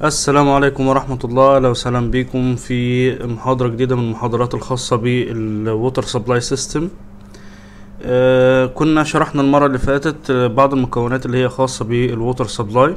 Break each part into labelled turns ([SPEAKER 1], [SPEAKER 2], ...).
[SPEAKER 1] السلام عليكم ورحمة الله لو سلام بيكم في محاضرة جديدة من المحاضرات الخاصة بالووتر سبلاي سيستم كنا شرحنا المرة اللي فاتت آه، بعض المكونات اللي هي خاصة بالووتر سبلاي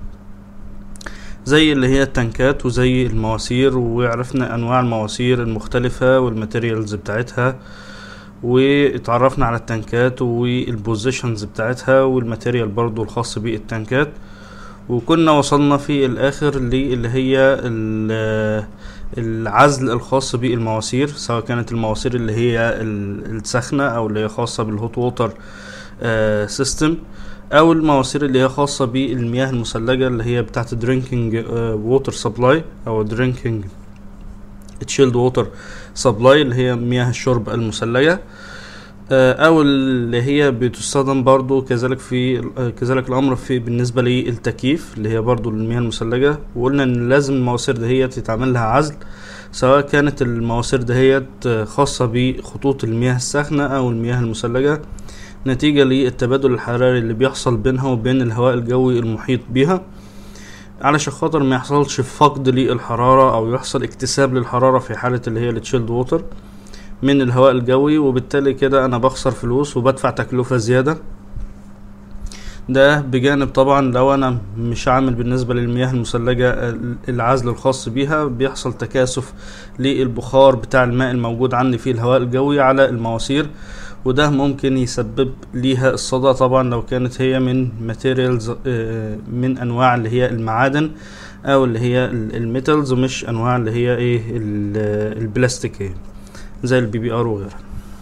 [SPEAKER 1] زي اللي هي التنكات وزي المواسير وعرفنا انواع المواسير المختلفة والماتيريالز بتاعتها واتعرفنا على التنكات والبوزيشنز بتاعتها والماتيريال برضو الخاص بالتنكات وكنا وصلنا في الاخر اللي هي ال- العزل الخاص بالمواسير سواء كانت المواسير اللي هي ال- السخنة او اللي هي خاصة بالهوت ووتر سيستم او المواسير اللي هي خاصة بالمياه المثلجة اللي هي بتاعت درينكينج ووتر سبلاي او درينكينج تشيلد ووتر سبلاي اللي هي مياه الشرب المثلجة آه، او اللي هي بتستخدم برضو كذلك في آه، كذلك الامر في بالنسبه للتكييف اللي هي برضو المياه المثلجه وقلنا ان لازم المواسير دهيت يتعمل لها عزل سواء كانت المواسير دهيت آه، خاصه بخطوط المياه الساخنه او المياه المثلجه نتيجه للتبادل الحراري اللي بيحصل بينها وبين الهواء الجوي المحيط بيها علشان خاطر ما يحصلش فقد للحراره او يحصل اكتساب للحراره في حاله اللي هي التشيلد ووتر من الهواء الجوي وبالتالي كده انا بخسر فلوس وبدفع تكلفة زيادة ده بجانب طبعا لو انا مش عامل بالنسبة للمياه المثلجة ال- العزل الخاص بيها بيحصل تكاثف للبخار بتاع الماء الموجود عندي في الهواء الجوي على المواسير وده ممكن يسبب ليها الصدى طبعا لو كانت هي من ماتيريالز من انواع اللي هي المعادن او اللي هي ال- الميتالز ومش انواع اللي هي ايه ال- البلاستيكية زي البي بي ار وغيرها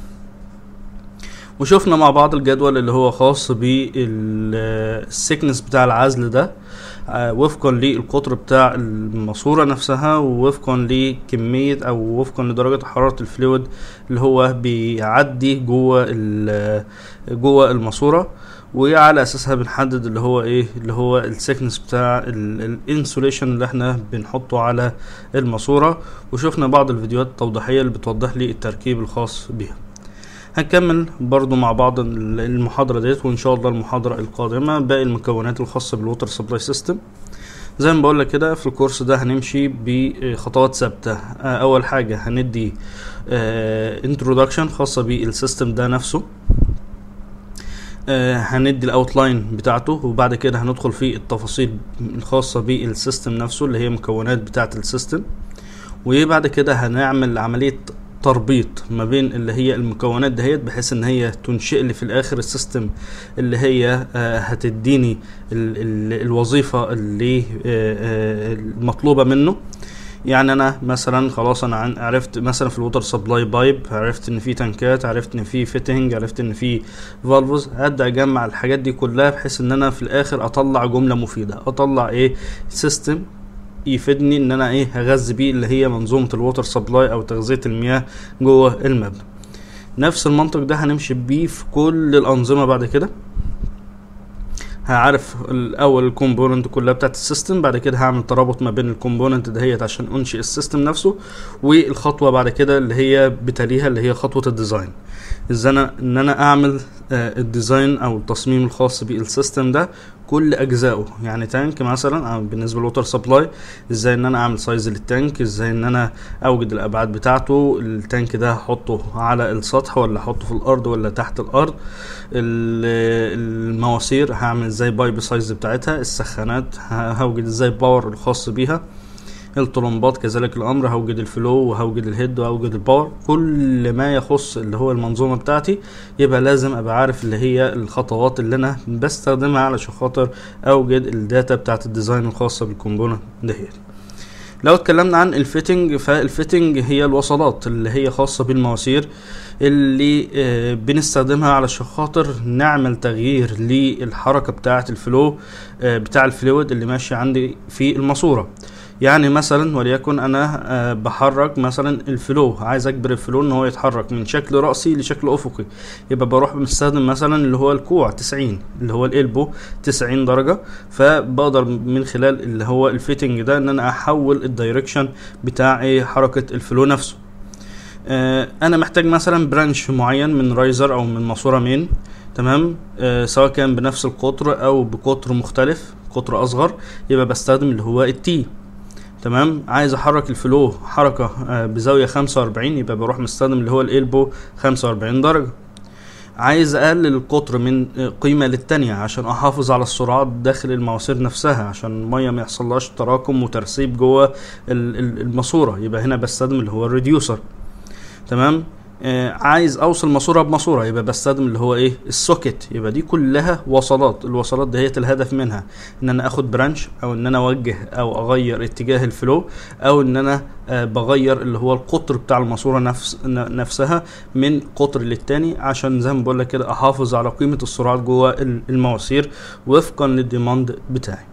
[SPEAKER 1] وشفنا مع بعض الجدول اللي هو خاص بالسيكنس بتاع العزل ده آه، وفقا للقطر بتاع الماسورة نفسها ووفقا لكمية او وفقا لدرجة حرارة الفلويد اللي هو بيعدي جوه ال- جوه الماسورة وعلى اساسها بنحدد اللي هو ايه اللي هو السيكنس بتاع الانسوليشن اللي احنا بنحطه على الماسورة وشفنا بعض الفيديوهات التوضيحية اللي بتوضح لي التركيب الخاص بيها هنكمل برضو مع بعض ال- المحاضرة ديت وإن شاء الله المحاضرة القادمة باقي المكونات الخاصة بالووتر سبلاي سيستم زي ما بقول لك كده في الكورس ده هنمشي بخطوات ثابتة آه، أول حاجة هندي انترودكشن خاصة بالسيستم ده نفسه آه، هندي الاوتلاين بتاعته وبعد كده هندخل في التفاصيل الخاصة بالسيستم نفسه اللي هي مكونات بتاعة السيستم وبعد كده هنعمل عملية تربيط ما بين اللي هي المكونات دهيت بحيث ان هي تنشئ لي في الاخر السيستم اللي هي آه، هتديني ال ال الوظيفة اللي آه، آه، المطلوبة منه يعني انا مثلا خلاص انا عن- عرفت مثلا في الووتر سبلاي بايب عرفت ان في تنكات عرفت ان في فيتنج عرفت ان في فالفز هبدا اجمع الحاجات دي كلها بحيث ان انا في الاخر اطلع جمله مفيده اطلع ايه سيستم يفيدني ان انا ايه هغذي بيه اللي هي منظومه الووتر سبلاي او تغذيه المياه جوه المبنى نفس المنطق ده هنمشي بيه في كل الانظمه بعد كده هعرف الاول الكومبوننت كلها بتاعت السيستم بعد كده هعمل ترابط ما بين الكومبوننت دهيت عشان انشئ السيستم نفسه والخطوه بعد كده اللي هي بتليها اللي هي خطوه الديزاين ازاي انا ان انا اعمل آه، الديزاين او التصميم الخاص بالسيستم ده كل اجزائه يعني تانك مثلا أو بالنسبه للوتر سبلاي ازاي ان انا اعمل سايز للتانك ازاي ان انا اوجد الابعاد بتاعته التانك ده هحطه على السطح ولا احطه في الارض ولا تحت الارض ال- المواسير هعمل ازاي بايب سايز بتاعتها السخانات ه- هوجد ازاي باور الخاص بيها الطلمبات كذلك الامر هوجد الفلو وهوجد الهيد وهوجد الباور كل ما يخص اللي هو المنظومه بتاعتي يبقى لازم ابقى عارف اللي هي الخطوات اللي انا بستخدمها علشان خاطر اوجد الداتا بتاعت الديزاين الخاصه بالكومبوننت دهيت لو اتكلمنا عن الفيتنج فالفيتنج هي الوصلات اللي هي خاصة بالمواسير اللي آه، بنستخدمها علشان خاطر نعمل تغيير للحركة بتاعة الفلو آه، بتاع الفلويد اللي ماشي عندي في الماسورة يعني مثلا وليكن انا آه، بحرك مثلا الفلو عايز اجبر الفلو ان هو يتحرك من شكل رأسي لشكل افقي يبقى بروح مستخدم مثلا اللي هو الكوع 90 اللي هو الالبو 90 درجة فبقدر من خلال اللي هو الفيتنج ده ان انا احول الدايركشن بتاع ايه حركة الفلو نفسه آه، انا محتاج مثلا برانش معين من رايزر او من ماسوره مين تمام آه سواء كان بنفس القطر او بقطر مختلف قطر اصغر يبقى بستخدم اللي هو التي تمام عايز احرك الفلو حركة آه، بزاوية خمسة واربعين يبقى بروح مستخدم اللي هو الالبو خمسة واربعين درجة عايز اقلل القطر من آه، قيمة للتانية عشان احافظ على السرعات داخل المواسير نفسها عشان المية ما يحصلهاش تراكم وترسيب جوه ال- ال- الماسورة يبقى هنا بستخدم اللي هو الريديوسر تمام آه عايز اوصل ماسوره بماسوره يبقى بستخدم اللي هو ايه السوكت يبقى دي كلها وصلات الوصلات دهيت الهدف منها ان انا اخد برانش او ان انا اوجه او اغير اتجاه الفلو او ان انا آه بغير اللي هو القطر بتاع الماسوره نفس ن- نفسها من قطر للتاني عشان زي ما بقول لك كده احافظ على قيمه السرعات جوه ال- المواسير وفقا للديماند بتاعي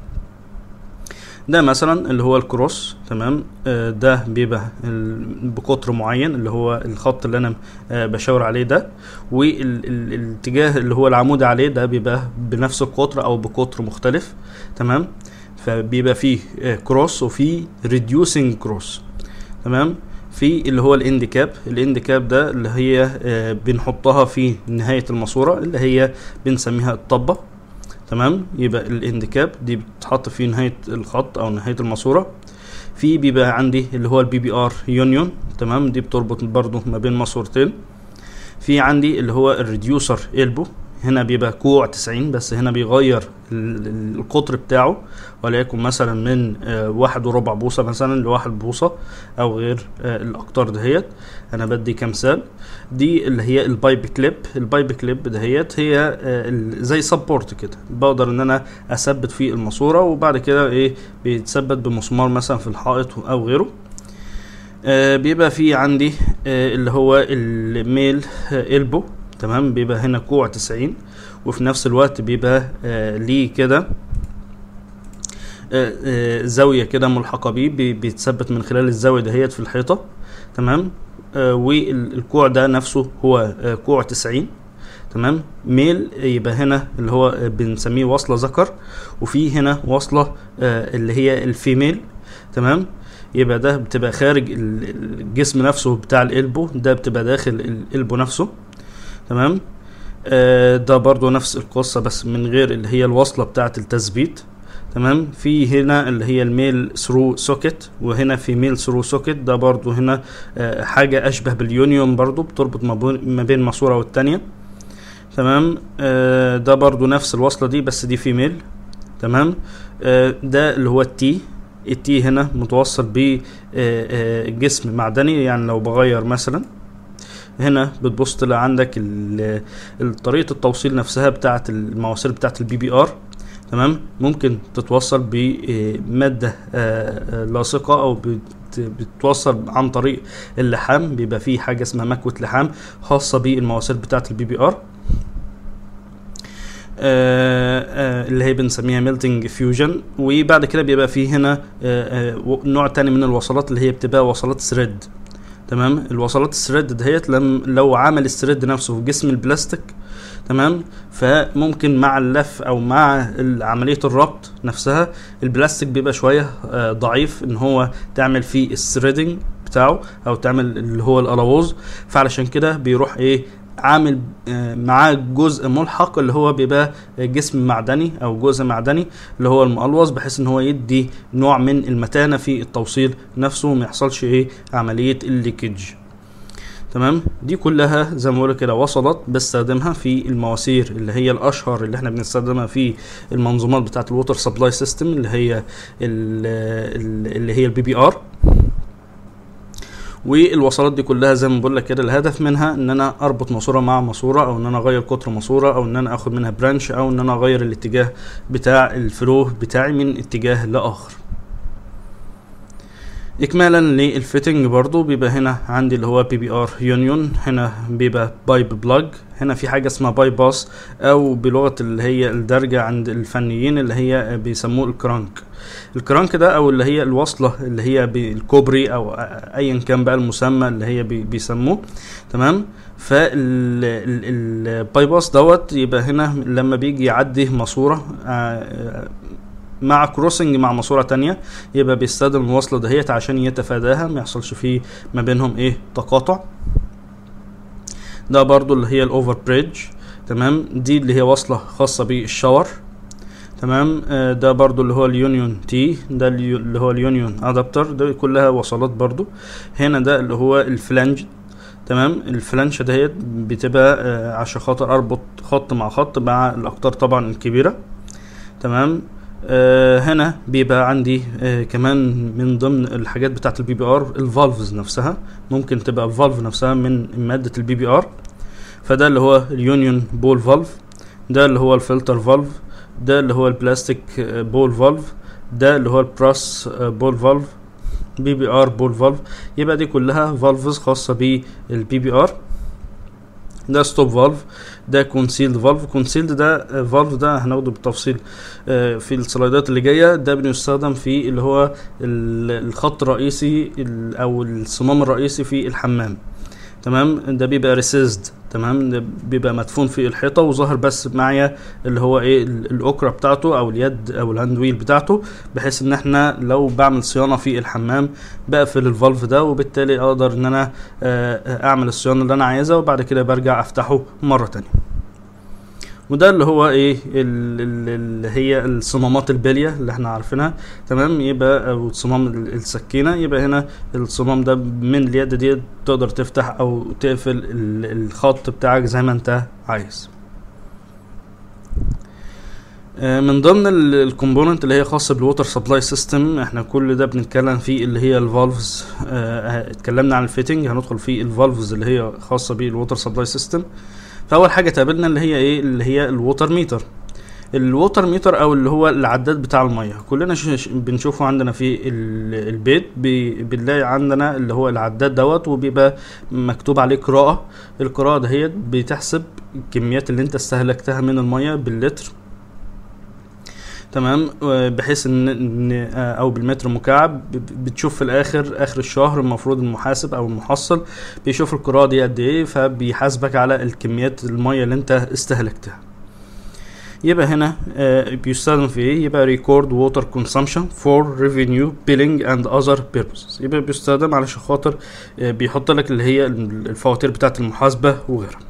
[SPEAKER 1] ده مثلا اللي هو الكروس تمام آه ده بيبقى ال- بقطر معين اللي هو الخط اللي انا آه بشاور عليه ده والاتجاه اللي هو العمود عليه ده بيبقى بنفس القطر او بقطر مختلف تمام فبيبقى فيه آه كروس وفيه ريديوسنج كروس تمام في اللي هو الاند كاب الاند كاب ده اللي هي آه بنحطها في نهاية الماسورة اللي هي بنسميها الطبة تمام يبقى الاند كاب دي بتتحط في نهايه الخط او نهايه الماسوره في بيبقى عندي اللي هو البي بي ار يونيون تمام دي بتربط برضو ما بين ماسورتين في عندي اللي هو الريديوسر البو هنا بيبقى كوع 90 بس هنا بيغير ال- ال- القطر بتاعه وليكن مثلا من آه، واحد وربع بوصة مثلا لواحد بوصة أو غير آه، الأقطار دهيت أنا بدي كمثال دي اللي هي البايب كليب البايب كليب دهيت هي آه، ال- زي سبورت كده بقدر ان انا اثبت فيه الماسوره وبعد كده ايه بيتثبت بمسمار مثلا في الحائط او غيره آه بيبقى في عندي آه اللي هو الميل آه البو تمام بيبقى هنا كوع 90 وفي نفس الوقت بيبقى آه ليه كده آه، آه، زاويه كده ملحقه بيه بي- بيتثبت من خلال الزاويه دهيت في الحيطه تمام آه، والكوع ده نفسه هو آه، كوع 90 تمام ميل يبقى هنا اللي هو آه، بنسميه وصله ذكر وفي هنا وصله آه، اللي هي الفيميل تمام يبقى ده بتبقى خارج ال- الجسم نفسه بتاع القلبو ده بتبقى داخل القلبو نفسه تمام آه، ده برضو نفس القصة بس من غير اللي هي الوصلة بتاعة التثبيت تمام في هنا اللي هي الميل ثرو سوكت وهنا في ميل ثرو سوكت ده برضو هنا آه، حاجة أشبه باليونيون برضو بتربط ما بين- ما بين ماسورة والتانية تمام آه، ده برضو نفس الوصلة دي بس دي في ميل تمام آه، ده اللي هو التي التي هنا متوصل ب جسم معدني يعني لو بغير مثلا هنا بتبص تلاقي عندك ال- ال- طريقة التوصيل نفسها بتاعة المواسير بتاعة البي بي ار تمام ممكن تتوصل بمادة آه، آه، لاصقة او بت- بتوصل عن طريق اللحام بيبقى فيه حاجة اسمها مكوة لحام خاصة بالمواسير بتاعة البي بي ار آه، آه، اللي هي بنسميها ميلتنج فيوجن وبعد كده بيبقى فيه هنا آه، آه، و- نوع تاني من الوصلات اللي هي بتبقى وصلات ثريد تمام الوصلات الثريد دهيت لم لو عمل الثريد نفسه في جسم البلاستيك تمام فممكن مع اللف او مع ال- عمليه الربط نفسها البلاستيك بيبقى شويه آه، ضعيف ان هو تعمل فيه الثريدنج بتاعه او تعمل اللي هو الالوز فعلشان كده بيروح ايه عامل آه، معاه جزء ملحق اللي هو بيبقى جسم معدني او جزء معدني اللي هو المقلوص بحيث ان هو يدي نوع من المتانه في التوصيل نفسه وما يحصلش ايه عمليه الليكج تمام دي كلها زي ما بقول كده وصلات بستخدمها في المواسير اللي هي الاشهر اللي احنا بنستخدمها في المنظومات بتاعه الووتر سبلاي سيستم اللي هي ال- ال- اللي هي البي بي ار والوصلات دي كلها زي ما بقول لك كده الهدف منها ان انا اربط ماسوره مع ماسوره او ان انا اغير قطر ماسوره او ان انا اخد منها برانش او ان انا اغير الاتجاه بتاع الفلو بتاعي من اتجاه لاخر اكمالا للفيتنج برضو بيبقى هنا عندي اللي هو بي بي ار يونيون هنا بيبقى بايب بلاج هنا في حاجه اسمها باي باس او بلغه اللي هي الدرجه عند الفنيين اللي هي بيسموه الكرانك الكرانك ده او اللي هي الوصله اللي هي بالكوبري او ايا كان بقى المسمى اللي هي بي- بيسموه تمام فالباي باس دوت يبقى هنا لما بيجي يعدي ماسوره آه، مع كروسنج مع ماسوره تانية يبقى بيستخدم الوصله دهيت عشان يتفاداها ما يحصلش فيه ما بينهم ايه تقاطع ده برضو اللي هي الاوفر بريدج تمام دي اللي هي وصله خاصه بالشاور تمام آه، ده برضو اللي هو اليونيون تي ده اليو- اللي هو اليونيون ادابتر ده كلها وصلات برضو هنا ده اللي هو الفلانج تمام الفلانشة دهيت بتبقى آه، عشان خاطر اربط خط مع خط مع الاقطار طبعا الكبيرة تمام آه هنا بيبقى عندي آه كمان من ضمن الحاجات بتاعة البي بي ار الفالفز نفسها ممكن تبقى الفالف نفسها من مادة البي بي ار فده اللي هو اليونيون بول فالف ده اللي هو الفلتر فالف ده اللي هو البلاستيك آه، بول فالف ده اللي هو البراس آه، بول فالف بي بي ار بول فالف يبقى دي كلها فالفز خاصة بالبي بي ار ده ستوب فالف ده كونسيلد فالف كونسيلد ده فالف ده هناخده بالتفصيل آه، في السلايدات اللي جايه ده بنستخدم في اللي هو ال- الخط الرئيسي ال- او الصمام الرئيسي في الحمام تمام ده بيبقى ريسيزد تمام ده بيبقى مدفون في الحيطه وظاهر بس معايا اللي هو ايه ال- الاوكرة بتاعته او اليد او الهاند ويل بتاعته بحيث ان احنا لو بعمل صيانه في الحمام بقفل الفالف ده وبالتالي اقدر ان انا آه، اعمل الصيانه اللي انا عايزها وبعد كده برجع افتحه مره تانية وده اللي هو ايه ال- ال- اللي هي الصمامات البليه اللي احنا عارفينها تمام يبقى او صمام ال- السكينه يبقى هنا الصمام ده من اليد دي تقدر تفتح او تقفل ال- الخط بتاعك زي ما انت عايز آه، من ضمن الكومبوننت اللي هي خاصه بالووتر سبلاي سيستم احنا كل ده بنتكلم فيه اللي هي الفالفز اه اتكلمنا عن الفيتنج هندخل في الفالفز اللي هي خاصه بالووتر سبلاي سيستم فاول حاجه تقابلنا اللي هي ايه اللي هي الووتر ميتر الووتر ميتر او اللي هو العداد بتاع الميه كلنا ش- ش- بنشوفه عندنا في ال- البيت بي- بنلاقي عندنا اللي هو العداد دوت وبيبقى مكتوب عليه قراءه القراءه دهيت بتحسب الكميات اللي انت استهلكتها من الميه باللتر تمام آه، بحيث ان ان آه، او بالمتر مكعب ب- بتشوف في الاخر اخر الشهر المفروض المحاسب او المحصل بيشوف القراءه دي قد ايه فبيحاسبك على الكميات الميه اللي انت استهلكتها يبقى هنا آه، بيستخدم في ايه يبقى ريكورد ووتر كونسامشن فور ريفينيو بيلينج اند اذر بيربسز يبقى بيستخدم علشان خاطر آه، بيحط لك اللي هي الفواتير بتاعه المحاسبه وغيرها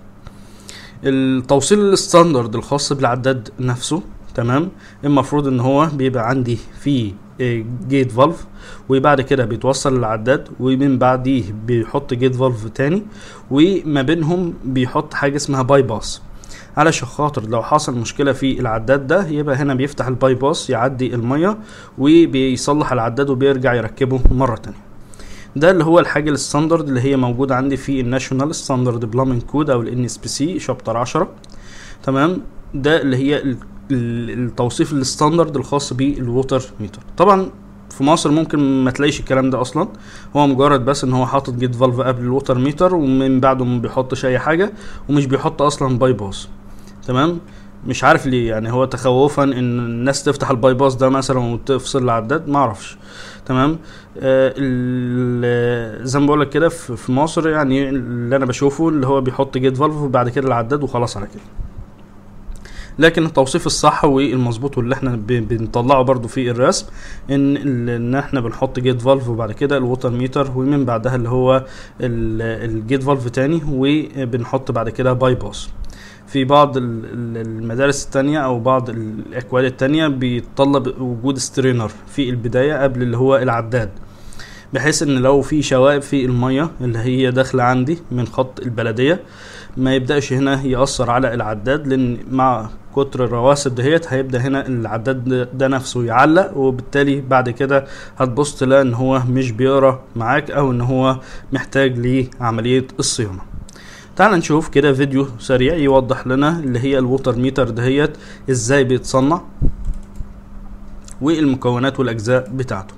[SPEAKER 1] التوصيل الستاندرد الخاص بالعداد نفسه تمام المفروض ان هو بيبقى عندي فيه جيت فالف وبعد كده بيتوصل للعداد ومن بعديه بيحط جيت فالف تاني وما بينهم بيحط حاجه اسمها باي باس علشان خاطر لو حصل مشكله في العداد ده يبقى هنا بيفتح الباي باس يعدي الميه وبيصلح العداد وبيرجع يركبه مره تانية ده اللي هو الحاجه الستاندرد اللي هي موجوده عندي في الناشونال ستاندرد بلامين كود او الان اس بي سي شابتر 10 تمام ده اللي هي ال- ال- التوصيف الستاندرد الخاص بالووتر ميتر طبعا في مصر ممكن ما تلاقيش الكلام ده اصلا هو مجرد بس ان هو حاطط جيت فالف قبل الووتر ميتر ومن بعده ما بيحطش اي حاجه ومش بيحط اصلا باي باس تمام مش عارف ليه يعني هو تخوفا ان الناس تفتح الباي باس ده مثلا وتفصل العداد ما اعرفش تمام آه ال- زي ما بقول لك كده في في مصر يعني اللي انا بشوفه اللي هو بيحط جيت فالف وبعد كده العداد وخلاص على كده لكن التوصيف الصح والمظبوط واللي احنا ب- بنطلعه برضو في الرسم ان ال- ان احنا بنحط جيت فالف وبعد كده الووتر ميتر ومن بعدها اللي هو ال- الجيت فالف تاني وبنحط بعد كده باي باس في بعض ال- ال- المدارس التانية او بعض الاكواد التانية بيتطلب وجود سترينر في البداية قبل اللي هو العداد بحيث ان لو في شوائب في المية اللي هي داخلة عندي من خط البلدية ما يبدأش هنا يأثر على العداد لان مع كتر الرواسب دهيت هيبدأ هنا العداد ده- ده نفسه يعلق وبالتالي بعد كده هتبص تلاقي ان هو مش بيقرا معاك او ان هو محتاج لعملية الصيانة تعال نشوف كده فيديو سريع يوضح لنا اللي هي الووتر ميتر دهيت ازاي بيتصنع والمكونات والاجزاء بتاعته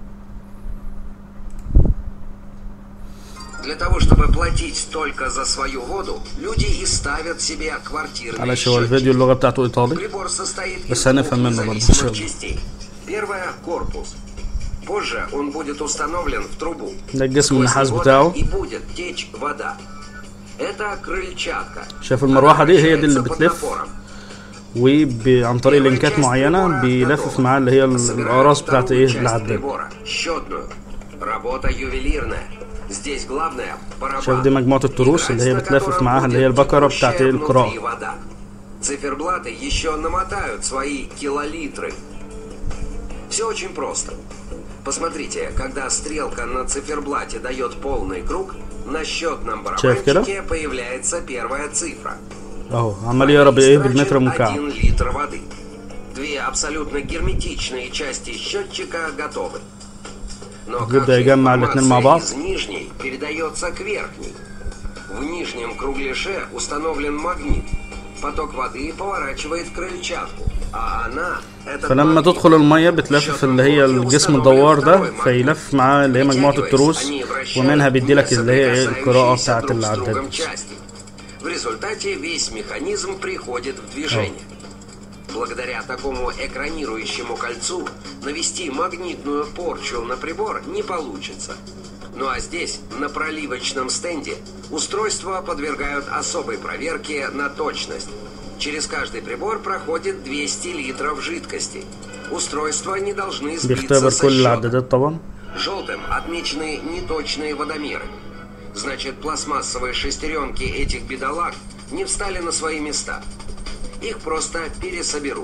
[SPEAKER 2] Для того, чтобы платить только за свою воду, люди и ставят себе квартирные
[SPEAKER 1] معلش هو
[SPEAKER 2] счетчики.
[SPEAKER 1] الفيديو اللغة بتاعته ايطالي
[SPEAKER 2] Прибор состоит
[SPEAKER 1] بس
[SPEAKER 2] из
[SPEAKER 1] هنفهم
[SPEAKER 2] двух
[SPEAKER 1] منه برضه إن شاء
[SPEAKER 2] независимых
[SPEAKER 1] الله.
[SPEAKER 2] частей. Первая – корпус. Позже он будет установлен в трубу.
[SPEAKER 1] ده الجسم
[SPEAKER 2] Сквозь
[SPEAKER 1] النحاس
[SPEAKER 2] него
[SPEAKER 1] بتاعه
[SPEAKER 2] и будет течь вода. Это крыльчатка.
[SPEAKER 1] شايف المروحة دي هي دي اللي
[SPEAKER 2] Она вращается под
[SPEAKER 1] بتلف
[SPEAKER 2] напором.
[SPEAKER 1] وعن طريق لينكات معينة بيلفف معاه اللي هي ال-
[SPEAKER 2] Собираем
[SPEAKER 1] الأقراص بتاعت
[SPEAKER 2] вторую
[SPEAKER 1] ايه
[SPEAKER 2] часть
[SPEAKER 1] العداد
[SPEAKER 2] прибора – счетную. Работа ювелирная. Здесь главное – барабан.
[SPEAKER 1] شايف دي مجموعة التروس اللي هي
[SPEAKER 2] Играть на
[SPEAKER 1] بتلفف
[SPEAKER 2] котором
[SPEAKER 1] معاها اللي هي
[SPEAKER 2] будет
[SPEAKER 1] البكرة
[SPEAKER 2] текущая
[SPEAKER 1] بتاعت ايه
[SPEAKER 2] внутри
[SPEAKER 1] القراءة
[SPEAKER 2] вода. Циферблаты еще намотают свои килолитры. Все очень просто. Посмотрите, когда стрелка на циферблате дает полный круг, на счетном
[SPEAKER 1] شايف كده؟
[SPEAKER 2] барабанчике появляется первая цифра.
[SPEAKER 1] اهو عمال يقرا بايه بالمتر
[SPEAKER 2] Истрачен
[SPEAKER 1] مكعب
[SPEAKER 2] один литр воды. Две абсолютно герметичные части счетчика готовы. Но
[SPEAKER 1] يبدأ
[SPEAKER 2] как же
[SPEAKER 1] يجمع الاتنين مع
[SPEAKER 2] информация
[SPEAKER 1] بعض.
[SPEAKER 2] из нижней передается к верхней? В нижнем кругляше установлен магнит. Поток воды поворачивает крыльчатку, а она этот
[SPEAKER 1] فلما
[SPEAKER 2] магнит
[SPEAKER 1] تدخل الميه بتلف في اللي هي الجسم الدوار ده فيلف معاه اللي هي مجموعه التروس ومنها بيديلك اللي هي ايه القراءه بتاعه
[SPEAKER 2] друг с
[SPEAKER 1] العداد
[SPEAKER 2] другом
[SPEAKER 1] دي.
[SPEAKER 2] части. В результате весь механизм приходит в движение. Благодаря такому экранирующему кольцу навести магнитную порчу на прибор не получится. Ну а здесь, на проливочном стенде, устройства подвергают особой проверке на точность. Через каждый прибор проходит 200 литров жидкости. Устройства не должны сбиться
[SPEAKER 1] بيختبر
[SPEAKER 2] со
[SPEAKER 1] كل
[SPEAKER 2] счета.
[SPEAKER 1] العدادات طبعا
[SPEAKER 2] Желтым отмечены неточные водомеры. Значит, пластмассовые шестеренки этих бедолаг не встали на свои места. Их просто пересоберут.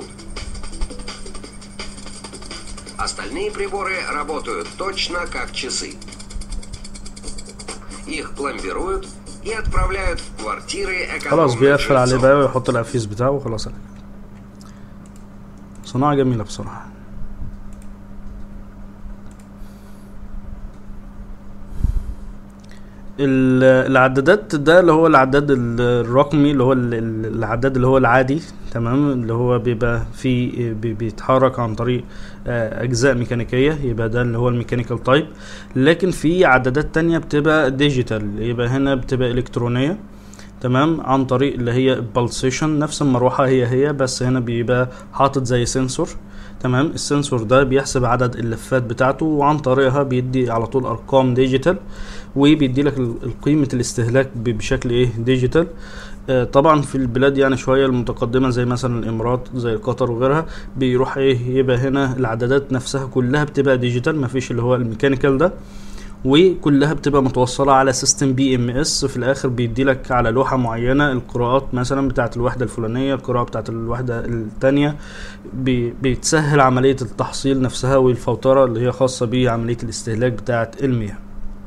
[SPEAKER 2] Остальные приборы работают точно как часы. Их пломбируют и отправляют в квартиры
[SPEAKER 1] خلاص
[SPEAKER 2] экономных
[SPEAKER 1] بيقفل عليه
[SPEAKER 2] жильцов.
[SPEAKER 1] بقى ويحط القفيز بتاعه وخلاص على كده. صناعة جميلة بصراحة ال- العدادات ده اللي هو العداد ال- الرقمي اللي هو ال- ال- العداد اللي هو العادي تمام اللي هو بيبقى فيه بي- بيتحرك عن طريق آه، اجزاء ميكانيكيه يبقى ده اللي هو الميكانيكال تايب لكن في عدادات تانية بتبقى ديجيتال يبقى هنا بتبقى الكترونيه تمام عن طريق اللي هي البلسيشن نفس المروحه هي هي بس هنا بيبقى حاطط زي سنسور تمام السنسور ده بيحسب عدد اللفات بتاعته وعن طريقها بيدي على طول ارقام ديجيتال وبيدي لك قيمه الاستهلاك ب- بشكل ايه ديجيتال آه، طبعا في البلاد يعني شويه المتقدمه زي مثلا الامارات زي قطر وغيرها بيروح ايه يبقى هنا العدادات نفسها كلها بتبقى ديجيتال مفيش اللي هو الميكانيكال ده وكلها بتبقى متوصله على سيستم بي ام اس في الاخر بيدي لك على لوحه معينه القراءات مثلا بتاعه الوحده الفلانيه القراءه بتاعه الوحده الثانيه بتسهل عمليه التحصيل نفسها والفوتره اللي هي خاصه بعمليه الاستهلاك بتاعه المياه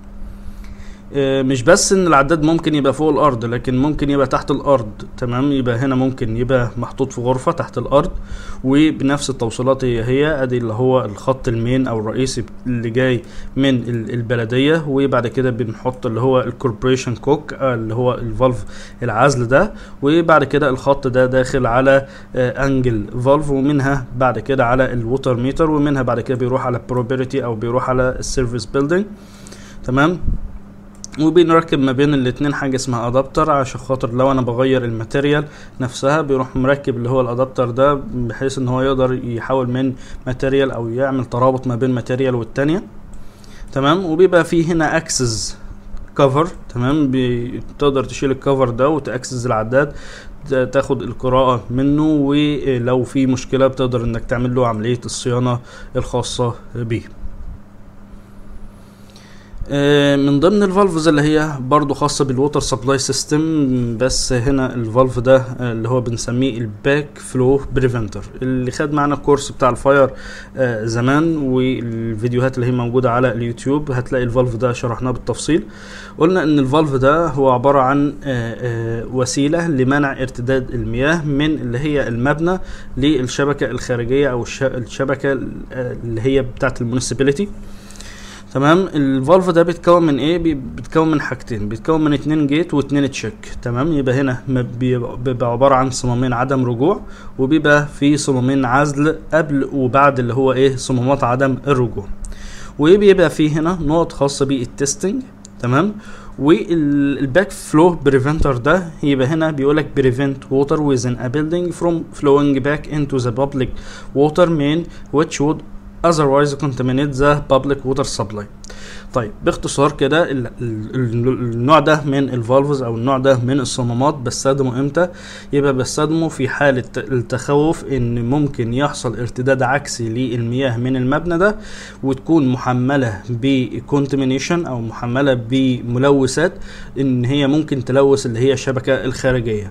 [SPEAKER 1] آه، مش بس ان العداد ممكن يبقى فوق الارض لكن ممكن يبقى تحت الارض تمام يبقى هنا ممكن يبقى محطوط في غرفة تحت الارض وبنفس التوصيلات هي هي ادي اللي هو الخط المين او الرئيسي اللي جاي من ال- البلدية وبعد كده بنحط اللي هو الكوربريشن كوك آه، اللي هو الفالف العزل ده وبعد كده الخط ده داخل على آه، انجل فالف ومنها بعد كده على الووتر ميتر ومنها بعد كده بيروح على بروبرتي او بيروح على السيرفيس بيلدينج تمام وبنركب ما بين الاتنين حاجة اسمها ادابتر عشان خاطر لو انا بغير الماتيريال نفسها بيروح مركب اللي هو الادابتر ده بحيث ان هو يقدر يحول من ماتيريال او يعمل ترابط ما بين ماتيريال والتانية تمام وبيبقى فيه هنا اكسس كفر تمام بتقدر تشيل الكفر ده وتاكسس العداد ت- تاخد القراءة منه ولو في مشكلة بتقدر انك تعمل له عملية الصيانة الخاصة بيه آه، من ضمن الفالفز اللي هي برضو خاصة بالووتر سبلاي سيستم بس هنا الفالف ده آه، اللي هو بنسميه الباك فلو بريفنتر اللي خد معنا الكورس بتاع الفاير آه، زمان والفيديوهات اللي هي موجودة على اليوتيوب هتلاقي الفالف ده شرحناه بالتفصيل قلنا ان الفالف ده هو عبارة عن آه، آه، وسيلة لمنع ارتداد المياه من اللي هي المبنى للشبكة الخارجية او الش- الشبكة آه، اللي هي بتاعت المونسيبيليتي تمام الفالف ده بيتكون من ايه بي- بيتكون من حاجتين بيتكون من اتنين جيت واتنين تشيك تمام يبقى هنا م- بيبقى بيبقى عبارة عن صمامين عدم رجوع وبيبقى في صمامين عزل قبل وبعد اللي هو ايه صمامات عدم الرجوع وبيبقى في هنا نقط خاصة بالتستنج تمام والباك فلو بريفنتر ده يبقى هنا بيقول لك prevent water within a building from flowing back into the public water main which would otherwise contaminate the public water supply طيب باختصار كده ال- ال- ال- النوع ده من الفالفز او النوع ده من الصمامات بستخدمه امتى يبقى بستخدمه في حالة التخوف ان ممكن يحصل ارتداد عكسي للمياه من المبنى ده وتكون محملة بكونتمينيشن او محملة بملوثات ان هي ممكن تلوث اللي هي الشبكة الخارجية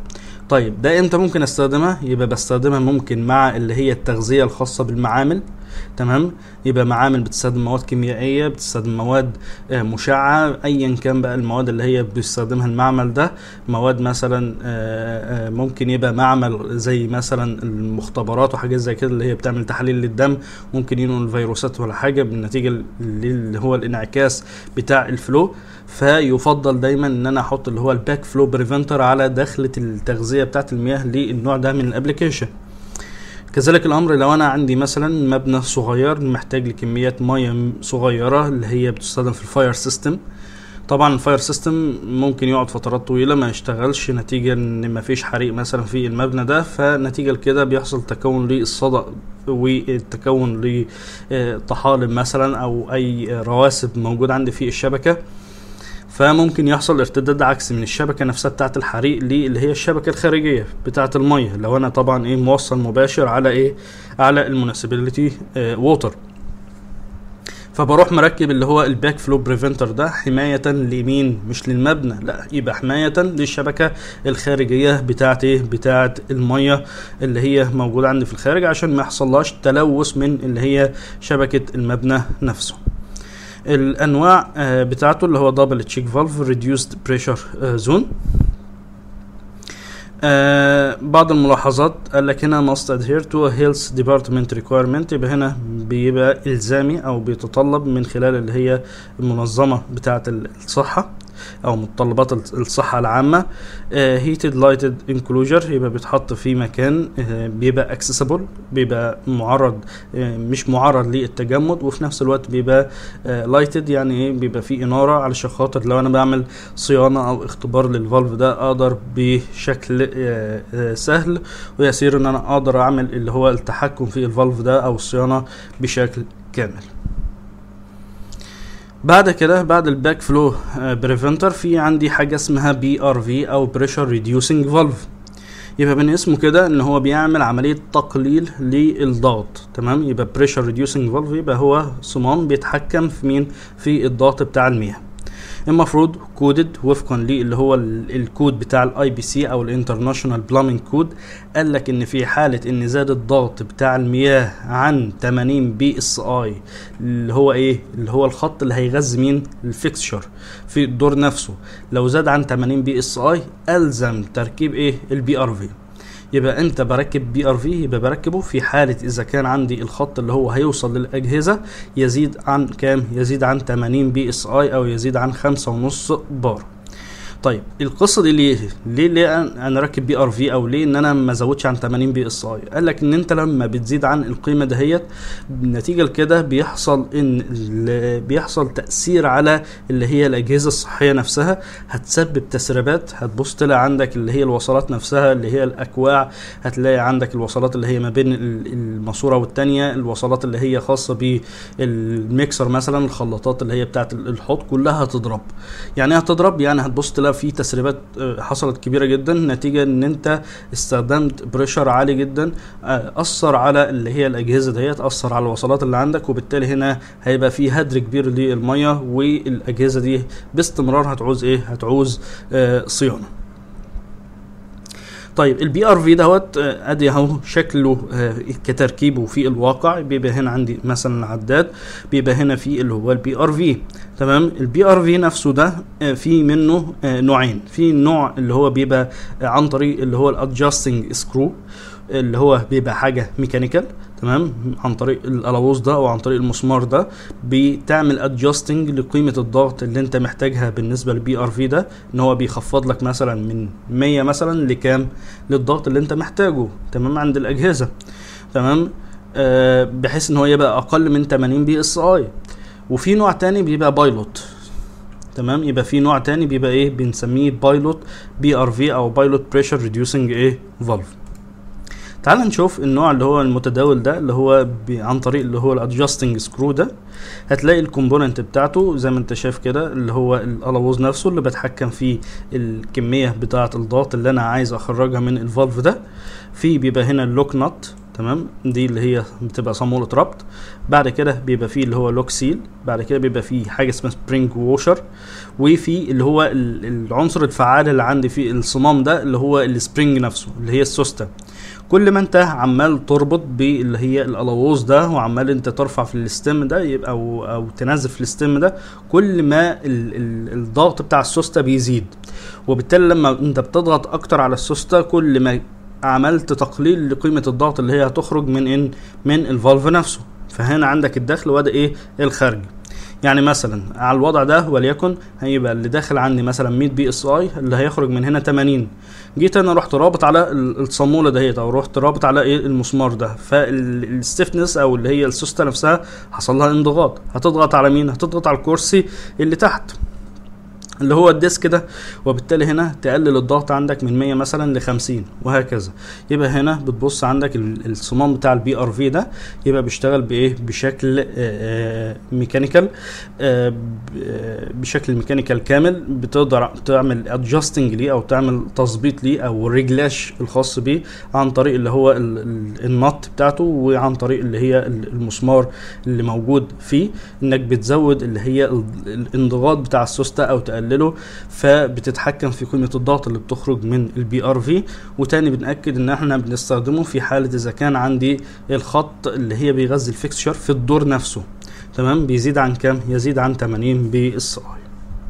[SPEAKER 1] طيب ده امتى ممكن استخدمها يبقى بستخدمها ممكن مع اللي هي التغذيه الخاصه بالمعامل تمام يبقى معامل بتستخدم مواد كيميائيه بتستخدم مواد آه، مشعه ايا كان بقى المواد اللي هي بيستخدمها المعمل ده مواد مثلا آه، آه، ممكن يبقى معمل زي مثلا المختبرات وحاجات زي كده اللي هي بتعمل تحاليل للدم ممكن ينقل فيروسات ولا حاجه بالنتيجه اللي هو الانعكاس بتاع الفلو فيفضل دايما ان انا احط اللي هو الباك فلو بريفنتر على دخله التغذيه بتاعه المياه للنوع ده من الابلكيشن كذلك الامر لو انا عندي مثلا مبنى صغير محتاج لكميات ميه صغيره اللي هي بتستخدم في الفاير سيستم طبعا الفاير سيستم ممكن يقعد فترات طويله ما يشتغلش نتيجه ان ما فيش حريق مثلا في المبنى ده فنتيجه لكده بيحصل تكون للصدأ والتكون لطحالب مثلا او اي رواسب موجود عندي في الشبكه فممكن يحصل ارتداد عكسي من الشبكه نفسها بتاعه الحريق اللي هي الشبكه الخارجيه بتاعه الميه لو انا طبعا ايه موصل مباشر على ايه على المونسيبيليتي ووتر فبروح مركب اللي هو الباك فلو بريفنتر ده حماية لمين مش للمبنى لا يبقى حماية للشبكة الخارجية بتاعت ايه بتاعت المية اللي هي موجودة عندي في الخارج عشان ما يحصلهاش تلوث من اللي هي شبكة المبنى نفسه الانواع آه، بتاعته اللي هو دبل تشيك فالف ريديوسد بريشر زون بعض الملاحظات قال لك هنا must adhere to a health department requirement يبقى هنا بيبقى الزامي او بيتطلب من خلال اللي هي المنظمه بتاعه الصحه او متطلبات الصحه العامه هيتد لايتد انكلوجر يبقى بيتحط في مكان آه، بيبقى اكسسبل بيبقى معرض آه، مش معرض للتجمد وفي نفس الوقت بيبقى لايتد يعني ايه بيبقى فيه اناره علشان خاطر لو انا بعمل صيانه او اختبار للفالف ده اقدر بشكل آه، سهل ويسير ان انا اقدر اعمل اللي هو التحكم في الفالف ده او الصيانه بشكل كامل بعد كده بعد الباك فلو بريفنتر في عندي حاجه اسمها بي ار في او بريشر ريديوسنج فالف يبقى من اسمه كده ان هو بيعمل عمليه تقليل للضغط تمام يبقى بريشر ريديوسنج فالف يبقى هو صمام بيتحكم في مين في الضغط بتاع المياه المفروض كودد وفقا اللي هو الكود بتاع الاي بي سي او الانترناشونال بلامينج كود قال لك ان في حاله ان زاد الضغط بتاع المياه عن 80 بي اس اي اللي هو ايه اللي هو الخط اللي هيغذي مين الفيكسشر في الدور نفسه لو زاد عن 80 بي اس اي الزم تركيب ايه البي ار في يبقى انت بركب بي ار في يبقى بركبه في حاله اذا كان عندي الخط اللي هو هيوصل للاجهزه يزيد عن كام يزيد عن 80 بي اس اي او يزيد عن خمسة ونص بار طيب القصه دي ليه ليه ليه انا راكب بي ار في او ليه ان انا ما ازودش عن 80 بي اس اي قال لك ان انت لما بتزيد عن القيمه دهيت نتيجه لكده بيحصل ان بيحصل تاثير على اللي هي الاجهزه الصحيه نفسها هتسبب تسريبات هتبص تلاقي عندك اللي هي الوصلات نفسها اللي هي الاكواع هتلاقي عندك الوصلات اللي هي ما بين الماسوره والتانيه الوصلات اللي هي خاصه بالميكسر مثلا الخلاطات اللي هي بتاعه الحوض كلها هتضرب يعني ايه هتضرب يعني هتبص تلاقي في تسريبات آه، حصلت كبيره جدا نتيجه ان انت استخدمت بريشر عالي جدا آه، اثر على اللي هي الاجهزه ديت اثر على الوصلات اللي عندك وبالتالي هنا هيبقى في هدر كبير للميه والاجهزه دي باستمرار هتعوز ايه هتعوز آه، صيانه طيب البي ار في دوت ادي اهو شكله كتركيبه في الواقع بيبقى هنا عندي مثلا العداد بيبقى هنا في اللي هو البي ار في تمام البي ار في نفسه ده آه، في منه آه، نوعين في نوع اللي هو بيبقى عن طريق اللي هو الادجستنج سكرو اللي هو بيبقى حاجه ميكانيكال تمام عن طريق الالوز ده او عن طريق المسمار ده بتعمل ادجستنج لقيمه الضغط اللي انت محتاجها بالنسبه للبي ار في ده ان هو بيخفض لك مثلا من 100 مثلا لكام للضغط اللي انت محتاجه تمام عند الاجهزه تمام آه بحيث ان هو يبقى اقل من 80 بي اس اي وفي نوع تاني بيبقى بايلوت تمام يبقى في نوع تاني بيبقى ايه بنسميه بايلوت بي ار في او بايلوت بريشر ريديوسنج ايه فالف تعال نشوف النوع اللي هو المتداول ده اللي هو عن طريق اللي هو الادجستنج سكرو ده هتلاقي الكومبوننت بتاعته زي ما انت شايف كده اللي هو الالوز نفسه اللي بتحكم فيه الكميه بتاعه الضغط اللي انا عايز اخرجها من الفالف ده في بيبقى هنا اللوك نوت تمام دي اللي هي بتبقى صامولة ربط بعد كده بيبقى فيه اللي هو لوك سيل بعد كده بيبقى فيه حاجه اسمها سبرينج ووشر وفي اللي هو ال- العنصر الفعال اللي عندي في الصمام ده اللي هو السبرينج نفسه اللي هي السوسته كل ما انت عمال تربط باللي هي الالووز ده وعمال انت ترفع في الستيم ده يبقى او, أو تنزل في الستيم ده كل ما ال ال الضغط بتاع السوسته بيزيد وبالتالي لما انت بتضغط اكتر على السوسته كل ما عملت تقليل لقيمه الضغط اللي هي هتخرج من ان من الفالف نفسه فهنا عندك الدخل وده ايه الخارج يعني مثلا على الوضع ده وليكن هيبقى اللي داخل عندي مثلا 100 بي اس اي اللي هيخرج من هنا 80 جيت انا رحت رابط على ال- الصاموله دهيت او رحت رابط على ايه المسمار ده فالستفنس او اللي هي السوسته نفسها حصل لها انضغاط هتضغط على مين هتضغط على الكرسي اللي تحت اللي هو الديسك ده وبالتالي هنا تقلل الضغط عندك من 100 مثلا ل 50 وهكذا يبقى هنا بتبص عندك ال- الصمام بتاع البي ار في ده يبقى بيشتغل بايه بشكل آه، آه، ميكانيكال آه، ب- آه، بشكل ميكانيكال كامل بتقدر تعمل ادجستنج ليه او تعمل تظبيط ليه او ريجلاش الخاص بيه عن طريق اللي هو ال- ال- النط بتاعته وعن طريق اللي هي ال- المسمار اللي موجود فيه انك بتزود اللي هي ال- الانضغاط بتاع السوسته او تقلله فبتتحكم في قيمه الضغط اللي بتخرج من البي ار في وتاني بنأكد ان احنا بنستخدمه في حاله اذا كان عندي الخط اللي هي بيغذي الفيكسشر في الدور نفسه تمام بيزيد عن كام يزيد عن 80 بي اس اي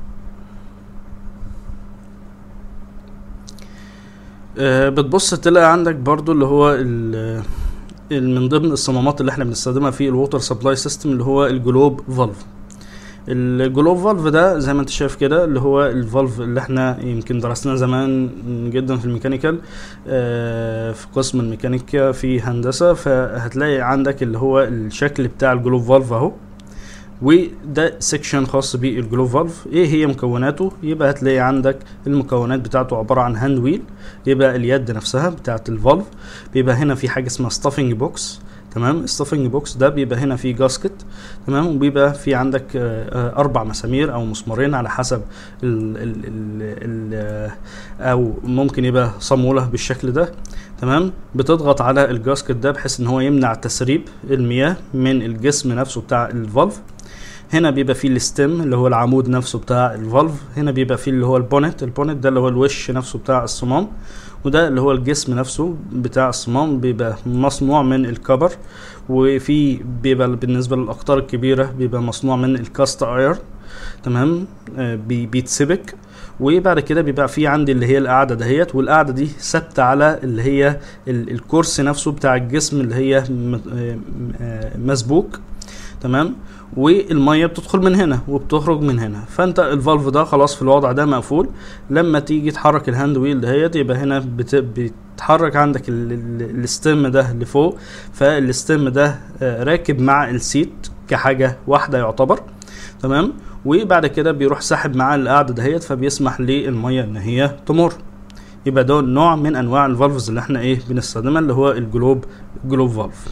[SPEAKER 1] آه، بتبص تلاقي عندك برضو اللي هو ال- ال- من ضمن الصمامات اللي احنا بنستخدمها في الووتر سبلاي سيستم اللي هو الجلوب فالف الجلوب فالف ده زي ما انت شايف كده اللي هو الفالف اللي احنا يمكن درسناه زمان جدا في الميكانيكال آه، في قسم الميكانيكا في هندسة فهتلاقي عندك اللي هو الشكل بتاع الجلوب فالف اهو وده سيكشن خاص بالجلوب فالف ايه هي مكوناته يبقى هتلاقي عندك المكونات بتاعته عباره عن هاند ويل يبقى اليد نفسها بتاعت الفالف بيبقى هنا في حاجه اسمها ستافنج بوكس تمام الستافنج بوكس ده بيبقى هنا فيه جاسكت تمام وبيبقى في عندك آه، آه، اربع مسامير او مسمارين على حسب ال ال ال ال او ممكن يبقى صاموله بالشكل ده تمام بتضغط على الجاسكت ده بحيث ان هو يمنع تسريب المياه من الجسم نفسه بتاع الفالف هنا بيبقى فيه الستيم اللي هو العمود نفسه بتاع الفالف هنا بيبقى فيه اللي هو البونت البونت ده اللي هو الوش نفسه بتاع الصمام وده اللي هو الجسم نفسه بتاع الصمام بيبقى مصنوع من الكبر وفي بيبقى بالنسبة للأقطار الكبيرة بيبقى مصنوع من الكاست ايرن تمام آه بي- بيتسبك وبعد كده بيبقى في عندي اللي هي القاعده دهيت والقاعده دي ثابته على اللي هي ال- الكرسي نفسه بتاع الجسم اللي هي م- آه، آه، مسبوك تمام والميه بتدخل من هنا وبتخرج من هنا فانت الفالف ده خلاص في الوضع ده مقفول لما تيجي تحرك الهاند ويل دهيت يبقى هنا بت... بتحرك عندك ال- ال- الستيم ده لفوق فالستيم ده آه، راكب مع السيت كحاجه واحده يعتبر تمام وبعد كده بيروح ساحب معاه القاعده دهيت فبيسمح للميه ان هي تمر يبقى ده نوع من انواع الفالفز اللي احنا ايه بنستخدمها اللي هو الجلوب جلوب فالف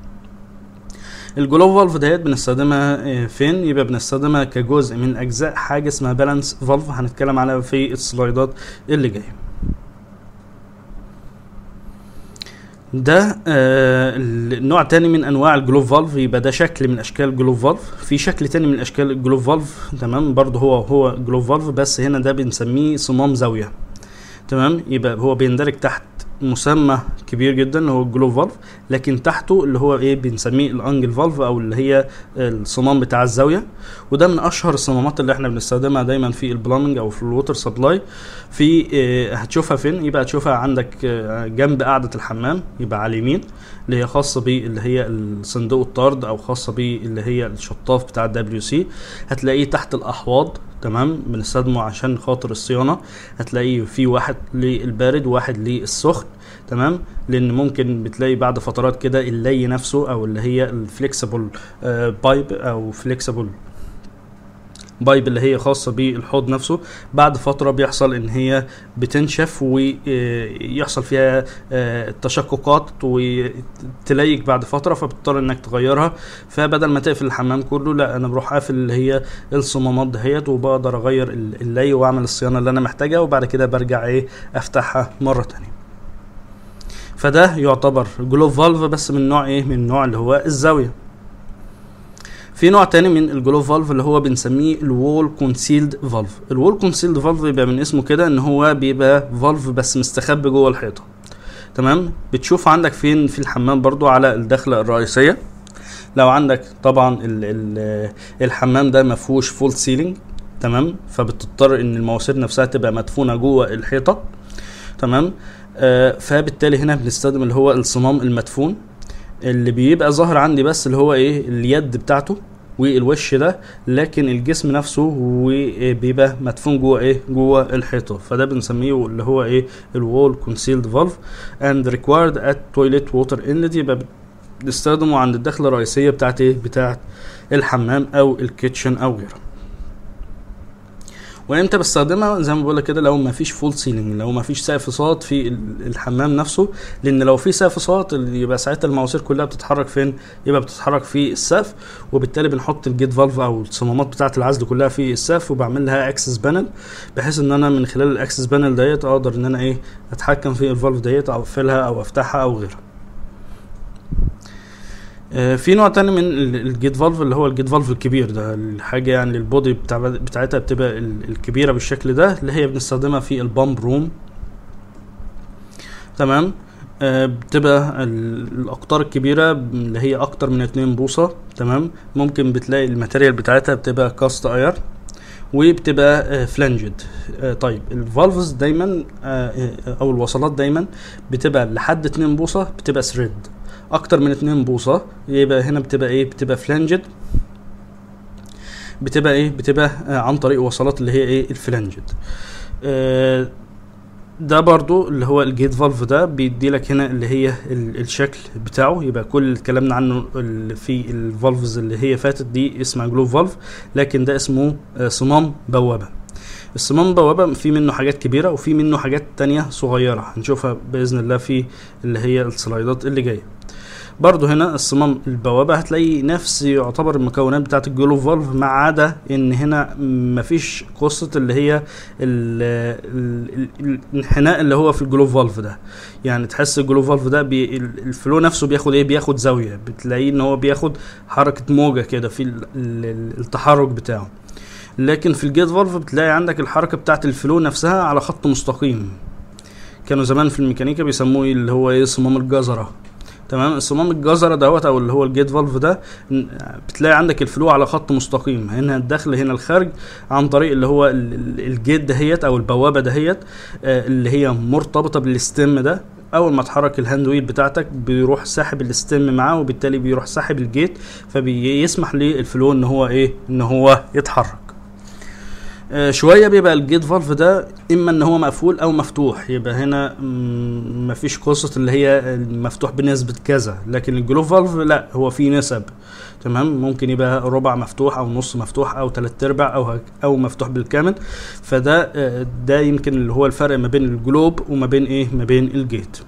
[SPEAKER 1] الجلوب فالف ديت بنستخدمها آه، فين يبقى بنستخدمها كجزء من اجزاء حاجه اسمها بالانس فالف هنتكلم عليها في السلايدات اللي جايه ده آه النوع تاني من انواع الجلوب فالف يبقى ده شكل من اشكال الجلوب فالف في شكل تاني من اشكال الجلوب فالف تمام برضه هو هو جلوب فالف بس هنا ده بنسميه صمام زاويه تمام يبقى هو بيندرج تحت مسمى كبير جدا اللي هو الجلوب فالف لكن تحته اللي هو ايه بنسميه الانجل فالف او اللي هي الصمام بتاع الزاويه وده من اشهر الصمامات اللي احنا بنستخدمها دايما في البلامنج او في الووتر سبلاي في اه هتشوفها فين يبقى هتشوفها عندك اه جنب قاعده الحمام يبقى على اليمين اللي هي خاصه باللي هي الصندوق الطرد او خاصه باللي هي الشطاف بتاع الدبليو سي هتلاقيه تحت الاحواض تمام بنستخدمه عشان خاطر الصيانه هتلاقيه في واحد للبارد وواحد للسخن تمام لان ممكن بتلاقي بعد فترات كده اللي نفسه او اللي هي الفليكسبل بايب او فليكسبل بايب اللي هي خاصة بالحوض نفسه بعد فترة بيحصل ان هي بتنشف ويحصل فيها تشققات وتليك بعد فترة فبتضطر انك تغيرها فبدل ما تقفل الحمام كله لا انا بروح قافل اللي هي الصمامات دهيت وبقدر اغير اللي واعمل الصيانة اللي انا محتاجها وبعد كده برجع ايه افتحها مرة تانية فده يعتبر جلوف فالف بس من نوع ايه من النوع اللي هو الزاويه في نوع تاني من الجلوف فالف اللي هو بنسميه الوول كونسيلد فالف الوول كونسيلد فالف بيبقى من اسمه كده ان هو بيبقى فالف بس مستخبي جوه الحيطه تمام بتشوف عندك فين في الحمام برضو على الدخله الرئيسيه لو عندك طبعا ال ال الحمام ده ما فيهوش فول سيلينج تمام فبتضطر ان المواسير نفسها تبقى مدفونه جوه الحيطه تمام آه فبالتالي هنا بنستخدم اللي هو الصمام المدفون اللي بيبقى ظاهر عندي بس اللي هو ايه اليد بتاعته والوش ده لكن الجسم نفسه وبيبقى مدفون جوه ايه جوه الحيطه فده بنسميه اللي هو ايه الوول كونسيلد فالف اند ريكوايرد ات تويليت ووتر انلت يبقى بنستخدمه عند الدخله الرئيسيه بتاعت ايه بتاعت الحمام او الكيتشن او غيره وامتى بستخدمها زي ما بقول كده لو ما فيش فول سيلينج لو ما فيش سقف صاط في ال- الحمام نفسه لان لو في سقف صاط يبقى ساعتها المواسير كلها بتتحرك فين يبقى بتتحرك في السقف وبالتالي بنحط الجيت فالف او الصمامات بتاعه العزل كلها في السقف وبعمل لها اكسس بانل بحيث ان انا من خلال الاكسس بانل ديت اقدر ان انا ايه اتحكم في الفالف ديت او اقفلها او افتحها او غيرها آه، في نوع تاني من ال- الجيت فالف اللي هو الجيت فالف الكبير ده الحاجة يعني البودي بتاع بتاعتها بتبقى ال- الكبيرة بالشكل ده اللي هي بنستخدمها في البامب روم تمام آه، بتبقى ال- الاقطار الكبيره اللي هي اكتر من 2 بوصه تمام ممكن بتلاقي الماتيريال بتاعتها بتبقى كاست اير وبتبقى فلانجد طيب الفالفز دايما آه، آه، او الوصلات دايما بتبقى لحد 2 بوصه بتبقى ثريد اكتر من 2 بوصه يبقى هنا بتبقى ايه بتبقى فلانجد بتبقى ايه بتبقى آه، عن طريق وصلات اللي هي ايه الفلانجد آه، ده برضو اللي هو الجيت فالف ده بيدي لك هنا اللي هي ال- الشكل بتاعه يبقى كل اللي اتكلمنا عنه اللي في الفالفز اللي هي فاتت دي اسمها جلوف فالف لكن ده اسمه آه، صمام بوابه الصمام بوابه في منه حاجات كبيره وفي منه حاجات تانية صغيره هنشوفها باذن الله في اللي هي السلايدات اللي جايه برضو هنا الصمام البوابة هتلاقي نفس يعتبر المكونات بتاعت الجلوف فالف ما عدا ان هنا مفيش قصة اللي هي ال- ال- ال- الانحناء اللي هو في الجلوف فالف ده يعني تحس الجلوف فالف ده بي ال- الفلو نفسه بياخد ايه بياخد زاوية بتلاقيه ان هو بياخد حركة موجة كده في ال- ال- التحرك بتاعه لكن في الجيت فالف بتلاقي عندك الحركة بتاعت الفلو نفسها على خط مستقيم كانوا زمان في الميكانيكا بيسموه اللي هو ايه صمام الجزرة تمام الصمام الجزرة دوت او اللي هو الجيت فالف ده ن- بتلاقي عندك الفلو على خط مستقيم هنا الدخل هنا الخارج عن طريق اللي هو ال- ال- الجيت دهيت او البوابة دهيت آه، اللي هي مرتبطة بالستيم ده اول ما تحرك الهاند ويل بتاعتك بيروح ساحب الستيم معاه وبالتالي بيروح ساحب الجيت فبيسمح للفلو ان هو ايه ان هو يتحرك آه، شويه بيبقى الجيت فالف ده اما ان هو مقفول او مفتوح يبقى هنا مم، مفيش قصه اللي هي مفتوح بنسبه كذا لكن الجلوف فالف لا هو فيه نسب تمام ممكن يبقى ربع مفتوح او نص مفتوح او تلات ارباع او هك- او مفتوح بالكامل فده آه، ده يمكن اللي هو الفرق ما بين الجلوب وما بين ايه ما بين الجيت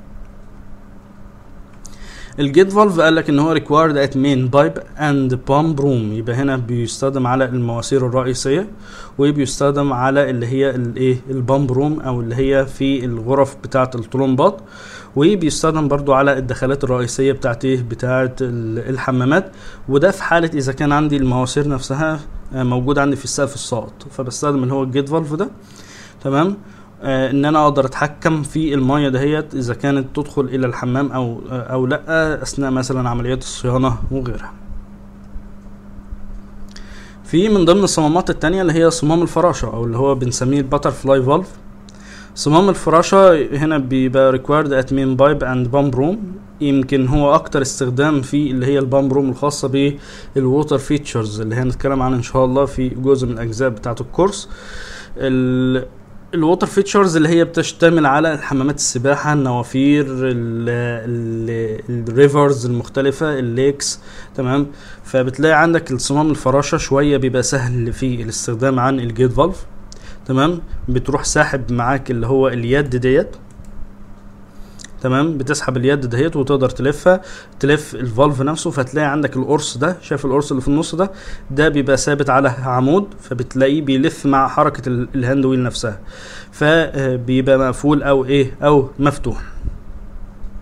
[SPEAKER 1] الجيت فالف قال لك ان هو ريكوايرد ات مين بايب اند بامب روم يبقى هنا بيستخدم على المواسير الرئيسيه وبيستخدم على اللي هي الايه البامب روم او اللي هي في الغرف بتاعه الطلمبات وبيستخدم برضو على الدخلات الرئيسيه بتاعت ايه بتاعت ال- الحمامات وده في حاله اذا كان عندي المواسير نفسها آه، موجوده عندي في السقف الساقط فبستخدم اللي هو الجيت فالف ده تمام آه، ان انا اقدر اتحكم في الميه دهيت اذا كانت تدخل الى الحمام او آه، او لا اثناء مثلا عمليات الصيانه وغيرها في من ضمن الصمامات التانية اللي هي صمام الفراشة او اللي هو بنسميه الباتر فلاي فالف صمام الفراشة هنا بيبقى required at main pipe and pump room يمكن هو اكتر استخدام في اللي هي البامب روم الخاصة بالووتر فيتشرز اللي هنتكلم عنها ان شاء الله في جزء من الاجزاء بتاعة الكورس ال الووتر فيتشرز اللي هي بتشتمل على حمامات السباحة النوافير الريفرز المختلفة الليكس تمام فبتلاقي عندك الصمام الفراشة شوية بيبقى سهل في الاستخدام عن الجيت فالف تمام بتروح ساحب معاك اللي هو اليد ديت تمام بتسحب اليد دهيت وتقدر تلفها تلف الفالف نفسه فتلاقي عندك القرص ده شايف القرص اللي في النص ده ده بيبقى ثابت على عمود فبتلاقيه بيلف مع حركة ال- الهاند ويل نفسها فبيبقى مقفول او ايه او مفتوح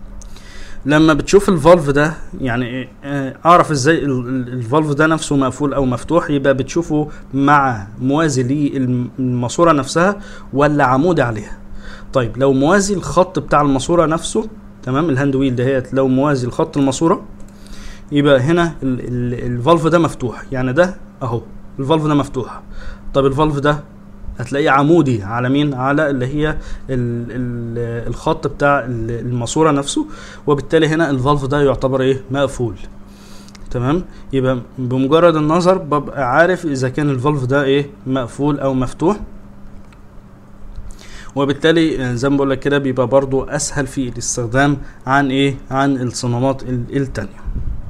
[SPEAKER 1] لما بتشوف الفالف ده يعني آه، اعرف ازاي ال- ال- الفالف ده نفسه مقفول او مفتوح يبقى بتشوفه مع موازي للماسوره نفسها ولا عمودي عليها طيب لو موازي الخط بتاع الماسوره نفسه تمام الهاند ويل دهيت لو موازي لخط الماسوره يبقى هنا ال- ال- الفالف ده مفتوح يعني ده اهو الفالف ده مفتوح طب الفالف ده هتلاقيه عمودي على مين على اللي هي ال ال الخط بتاع ال- الماسوره نفسه وبالتالي هنا الفالف ده يعتبر ايه مقفول تمام يبقى بمجرد النظر ببقى عارف اذا كان الفالف ده ايه مقفول او مفتوح وبالتالي آه، زي ما بقول لك كده بيبقى برضو اسهل في الاستخدام عن ايه عن الصمامات ال- التانية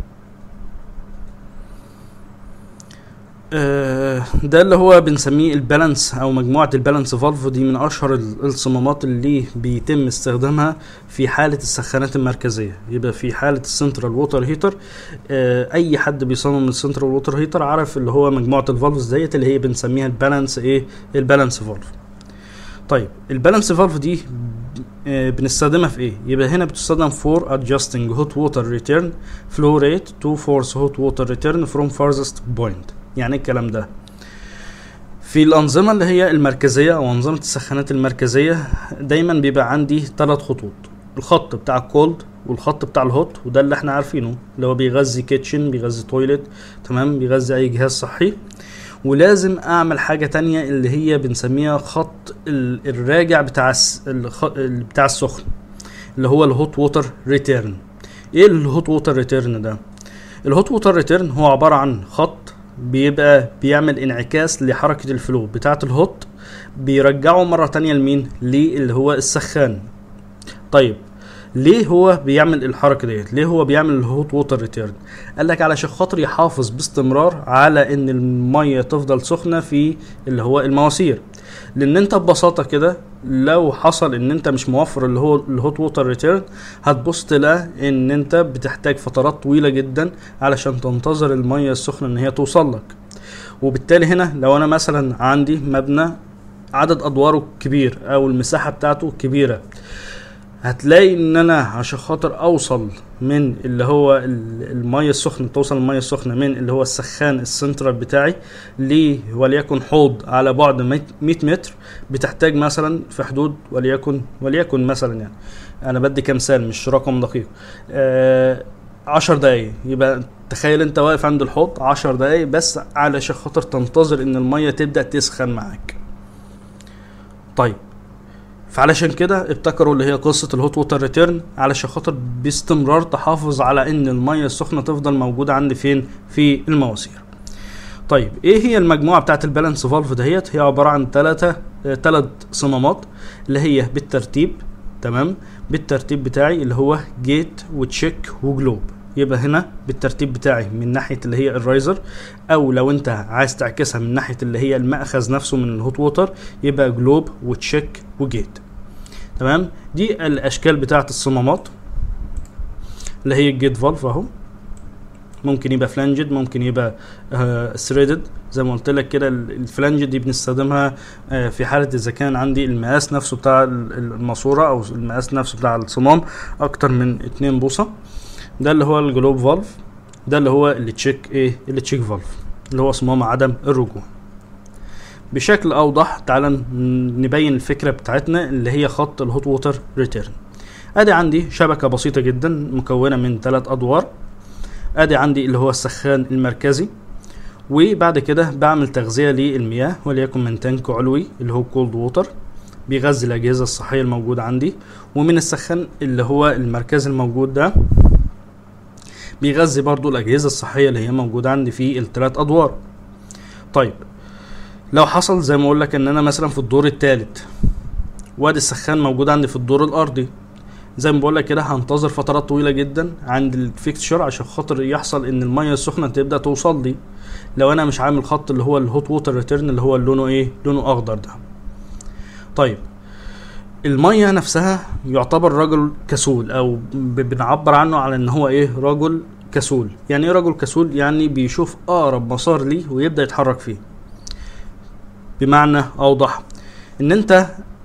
[SPEAKER 1] آه، ده اللي هو بنسميه البالانس او مجموعه البالانس فالف دي من اشهر ال- الصمامات اللي بيتم استخدامها في حاله السخانات المركزيه يبقى في حاله السنترال ووتر هيتر اي حد بيصمم السنترال ووتر هيتر عارف اللي هو مجموعه الفالفز ديت اللي هي بنسميها البالانس ايه البالانس فالف طيب البالانس فالف دي آه، بنستخدمها في ايه يبقى هنا بتستخدم for adjusting hot water return flow rate to force hot water return from farthest point يعني ايه الكلام ده في الأنظمة اللي هي المركزية أو أنظمة السخانات المركزية دايما بيبقى عندي ثلاث خطوط الخط بتاع الكولد والخط بتاع الهوت وده اللي احنا عارفينه اللي هو بيغذي كيتشن بيغذي تويلت تمام بيغذي أي جهاز صحي ولازم اعمل حاجه تانية اللي هي بنسميها خط ال- الراجع بتاع الس- الخ- ال- بتاع السخن اللي هو الهوت ووتر ريتيرن ايه الهوت ووتر ريتيرن ده الهوت ووتر ريتيرن هو عباره عن خط بيبقى بيعمل انعكاس لحركه الفلو بتاعه الهوت بيرجعه مره تانية لمين اللي هو السخان طيب ليه هو بيعمل الحركه ديت ليه هو بيعمل الهوت ووتر ريتيرن قال لك علشان خاطر يحافظ باستمرار على ان الميه تفضل سخنه في اللي هو المواسير لان انت ببساطه كده لو حصل ان انت مش موفر اللي هو الهوت ووتر ريتيرن هتبص تلاقي ان انت بتحتاج فترات طويله جدا علشان تنتظر الميه السخنه ان هي توصل لك وبالتالي هنا لو انا مثلا عندي مبنى عدد ادواره كبير او المساحه بتاعته كبيره هتلاقي ان انا عشان خاطر اوصل من اللي هو ال- الميه السخنه توصل الميه السخنه من اللي هو السخان السنترال بتاعي ل وليكن حوض على بعد 100 متر بتحتاج مثلا في حدود وليكن وليكن مثلا يعني انا بدي كمثال مش رقم دقيق آه عشر دقايق يبقى تخيل انت واقف عند الحوض عشر دقايق بس علشان خاطر تنتظر ان الميه تبدا تسخن معاك طيب فعلشان كده ابتكروا اللي هي قصة الهوت ووتر ريتيرن علشان خاطر باستمرار تحافظ على ان المية السخنة تفضل موجودة عندي فين في المواسير طيب ايه هي المجموعة بتاعت البالانس فالف دهيت هي عبارة عن ثلاثة ثلاث صمامات اللي هي بالترتيب تمام بالترتيب بتاعي اللي هو جيت وتشيك وجلوب يبقى هنا بالترتيب بتاعي من ناحيه اللي هي الرايزر او لو انت عايز تعكسها من ناحيه اللي هي المأخذ نفسه من الهوت ووتر يبقى جلوب وتشيك وجيت تمام دي الاشكال بتاعه الصمامات اللي هي الجيت فالف اهو ممكن يبقى فلانجد ممكن يبقى ثريدد زي ما قلت لك كده الفلانجد دي بنستخدمها آه في حاله اذا كان عندي المقاس نفسه بتاع الماسوره او المقاس نفسه بتاع الصمام اكتر من 2 بوصه ده اللي هو الجلوب فالف ده اللي هو اللي تشيك ايه اللي تشيك فالف اللي هو صمام عدم الرجوع بشكل اوضح تعال نبين الفكره بتاعتنا اللي هي خط الهوت ووتر ريتيرن ادي عندي شبكه بسيطه جدا مكونه من ثلاث ادوار ادي عندي اللي هو السخان المركزي وبعد كده بعمل تغذيه للمياه وليكن من تانك علوي اللي هو كولد ووتر بيغذي الاجهزه الصحيه الموجوده عندي ومن السخان اللي هو المركزي الموجود ده بيغذي برضو الاجهزه الصحيه اللي هي موجوده عندي في الثلاث ادوار طيب لو حصل زي ما اقول لك ان انا مثلا في الدور الثالث وادي السخان موجود عندي في الدور الارضي زي ما بقول لك كده هنتظر فترات طويله جدا عند الفيكتشر عشان خاطر يحصل ان الميه السخنه تبدا توصل لي لو انا مش عامل خط اللي هو الهوت ووتر ريتيرن اللي هو لونه ايه لونه اخضر ده طيب الميه نفسها يعتبر رجل كسول او بنعبر عنه على ان هو ايه رجل كسول يعني ايه رجل كسول يعني بيشوف اقرب مسار ليه ويبدا يتحرك فيه بمعنى اوضح ان انت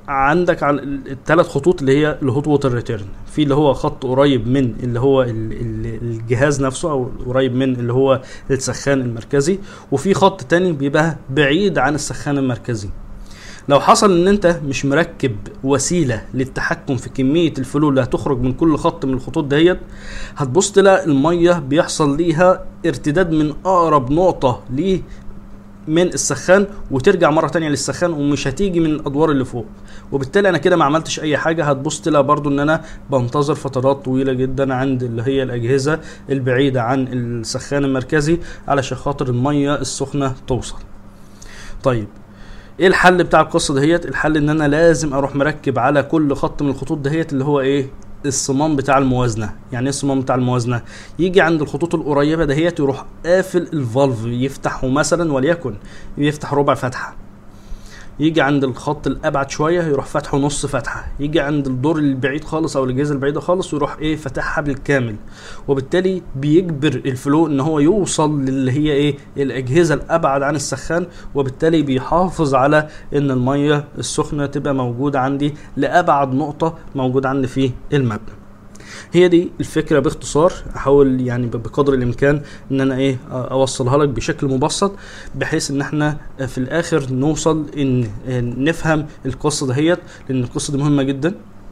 [SPEAKER 1] عندك على الثلاث خطوط اللي هي الهوت ووتر ريتيرن في اللي هو خط قريب من اللي هو ال- ال- الجهاز نفسه او قريب من اللي هو السخان المركزي وفي خط تاني بيبقى بعيد عن السخان المركزي لو حصل ان انت مش مركب وسيله للتحكم في كميه الفلو اللي هتخرج من كل خط من الخطوط ديت هتبص تلاقي الميه بيحصل ليها ارتداد من اقرب نقطه ليه من السخان وترجع مره تانية للسخان ومش هتيجي من الادوار اللي فوق وبالتالي انا كده ما عملتش اي حاجه هتبص تلاقي برضو ان انا بنتظر فترات طويله جدا عند اللي هي الاجهزه البعيده عن السخان المركزي علشان خاطر الميه السخنه توصل طيب ايه الحل بتاع القصه دهيت الحل ان انا لازم اروح مركب على كل خط من الخطوط دهيت اللي هو ايه الصمام بتاع الموازنه يعني ايه الصمام بتاع الموازنه يجي عند الخطوط القريبه دهيت يروح قافل الفالف يفتحه مثلا وليكن يفتح ربع فتحه يجي عند الخط الابعد شويه يروح فاتحه نص فتحه يجي عند الدور البعيد خالص او الاجهزه البعيده خالص ويروح ايه فاتحها بالكامل وبالتالي بيجبر الفلو ان هو يوصل للي هي ايه الاجهزه الابعد عن السخان وبالتالي بيحافظ على ان الميه السخنه تبقى موجوده عندي لابعد نقطه موجوده عندي في المبنى هي دي الفكره باختصار احاول يعني بقدر الامكان ان انا ايه اوصلها لك بشكل مبسط بحيث ان احنا في الاخر نوصل ان نفهم القصه دهيت لان القصه دي مهمه جدا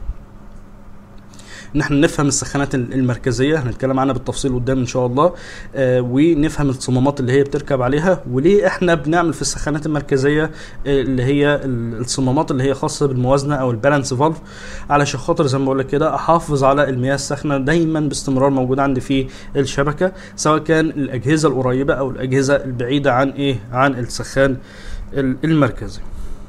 [SPEAKER 1] ان احنا نفهم السخانات المركزيه هنتكلم عنها بالتفصيل قدام ان شاء الله آه ونفهم الصمامات اللي هي بتركب عليها وليه احنا بنعمل في السخانات المركزيه آه اللي هي الصمامات اللي هي خاصه بالموازنه او البالانس فالف علشان خاطر زي ما بقول لك كده احافظ على المياه الساخنه دايما باستمرار موجوده عندي في الشبكه سواء كان الاجهزه القريبه او الاجهزه البعيده عن ايه عن السخان المركزي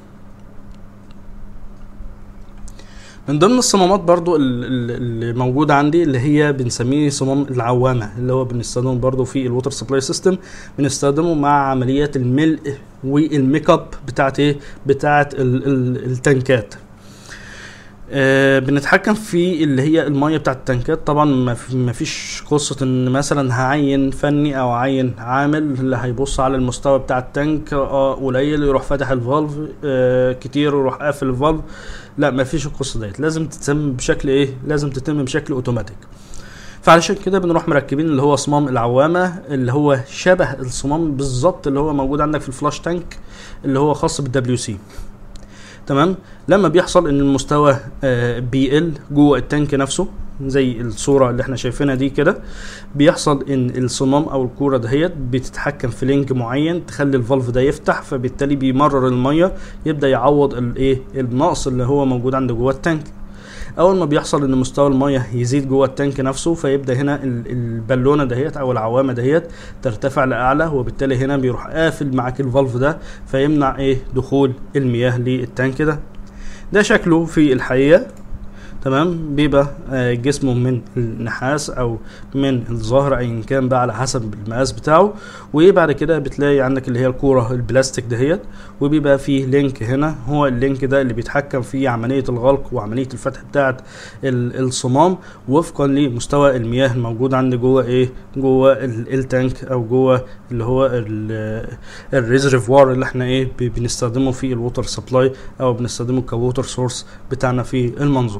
[SPEAKER 1] من ضمن الصمامات برضو اللي موجودة عندي اللي هي بنسميه صمام العوامة اللي هو بنستخدمه برضو في الووتر سبلاي سيستم بنستخدمه مع عمليات الملء والميك اب بتاعت ايه بتاعت ال ال التنكات آه بنتحكم في اللي هي المية بتاعت التنكات طبعا ما فيش قصة ان مثلا هعين فني او اعين عامل اللي هيبص على المستوى بتاع التانك اه قليل يروح فاتح الفالف آه كتير ويروح قافل الفالف لا ما فيش القصة ديت لازم تتم بشكل ايه لازم تتم بشكل اوتوماتيك فعلشان كده بنروح مركبين اللي هو صمام العوامة اللي هو شبه الصمام بالظبط اللي هو موجود عندك في الفلاش تانك اللي هو خاص بالدبليو سي تمام لما بيحصل ان المستوى آه بيقل جوه التانك نفسه زي الصورة اللي احنا شايفينها دي كده بيحصل ان الصمام او الكورة دهيت بتتحكم في لينك معين تخلي الفالف ده يفتح فبالتالي بيمرر المية يبدأ يعوض الايه النقص اللي هو موجود عند جوه التانك اول ما بيحصل ان مستوى الميه يزيد جوه التانك نفسه فيبدا هنا البالونه دهيت او العوامه دهيت ترتفع لاعلى وبالتالي هنا بيروح قافل معاك الفالف ده فيمنع ايه دخول المياه للتانك ده ده شكله في الحقيقه تمام بيبقى آه جسمه من النحاس او من الظهر ايا كان بقى على حسب المقاس بتاعه وبعد كده بتلاقي عندك اللي هي الكوره البلاستيك دهيت وبيبقى فيه لينك هنا هو اللينك ده اللي بيتحكم في عمليه الغلق وعمليه الفتح بتاعه الصمام وفقا لمستوى المياه الموجود عند جوه ايه جوه التانك او جوه اللي هو الريزرفوار اللي احنا ايه بنستخدمه في الووتر سبلاي او بنستخدمه كووتر سورس بتاعنا في المنظومه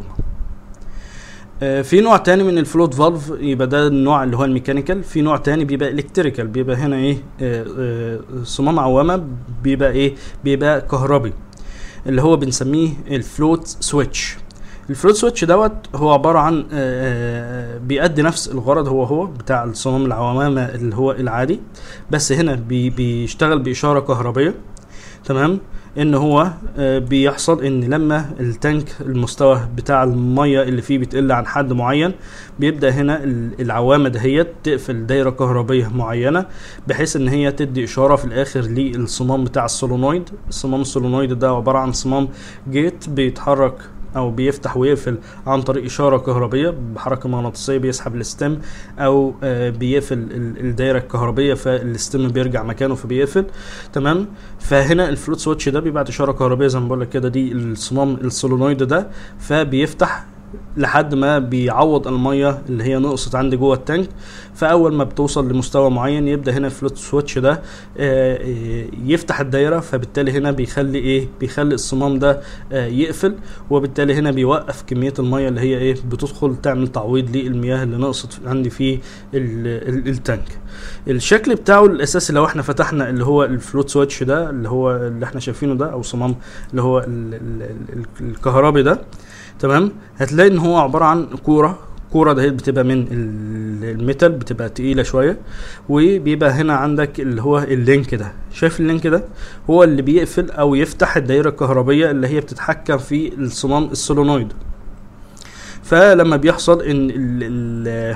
[SPEAKER 1] في نوع تاني من الفلوت فالف يبقى ده النوع اللي هو الميكانيكال في نوع تاني بيبقى الكتريكال بيبقى هنا ايه صمام عوامه بيبقى ايه بيبقى كهربي اللي هو بنسميه الفلوت سويتش الفلوت سويتش دوت هو عباره عن بيأدي نفس الغرض هو هو بتاع الصمام العوامه اللي هو العادي بس هنا بي بيشتغل باشاره كهربيه تمام ان هو بيحصل ان لما التانك المستوى بتاع الميه اللي فيه بتقل عن حد معين بيبدا هنا العوامه دهيت تقفل دايره كهربيه معينه بحيث ان هي تدي اشاره في الاخر للصمام بتاع السولونويد الصمام السولونويد ده عباره عن صمام جيت بيتحرك او بيفتح ويقفل عن طريق اشاره كهربيه بحركه مغناطيسيه بيسحب الستم او آه بيقفل الدايره الكهربيه فالستم بيرجع مكانه فبيقفل تمام فهنا الفلوت سويتش ده بيبعت اشاره كهربيه زي ما بقول لك كده دي الصمام السولونويد ده فبيفتح لحد ما بيعوض الميه اللي هي نقصت عندي جوه التانك فاول ما بتوصل لمستوى معين يبدا هنا الفلوت سويتش ده آه، آه، يفتح الدايره فبالتالي هنا بيخلي ايه بيخلي الصمام ده آه، يقفل وبالتالي هنا بيوقف كميه الميه اللي هي ايه بتدخل تعمل تعويض للمياه اللي نقصت عندي في ال- ال- التانك الشكل بتاعه الاساسي لو احنا فتحنا اللي هو الفلوت سويتش ده اللي هو اللي احنا شايفينه ده او صمام اللي هو ال- ال- ال- الكهربي ده تمام هتلاقي ان هو عباره عن كوره كوره دهيت بتبقى من ال- الميتال بتبقى تقيله شويه وبيبقى هنا عندك اللي هو اللينك ده شايف اللينك ده هو اللي بيقفل او يفتح الدائره الكهربيه اللي هي بتتحكم في الصمام السولونويد فلما بيحصل ان ال ال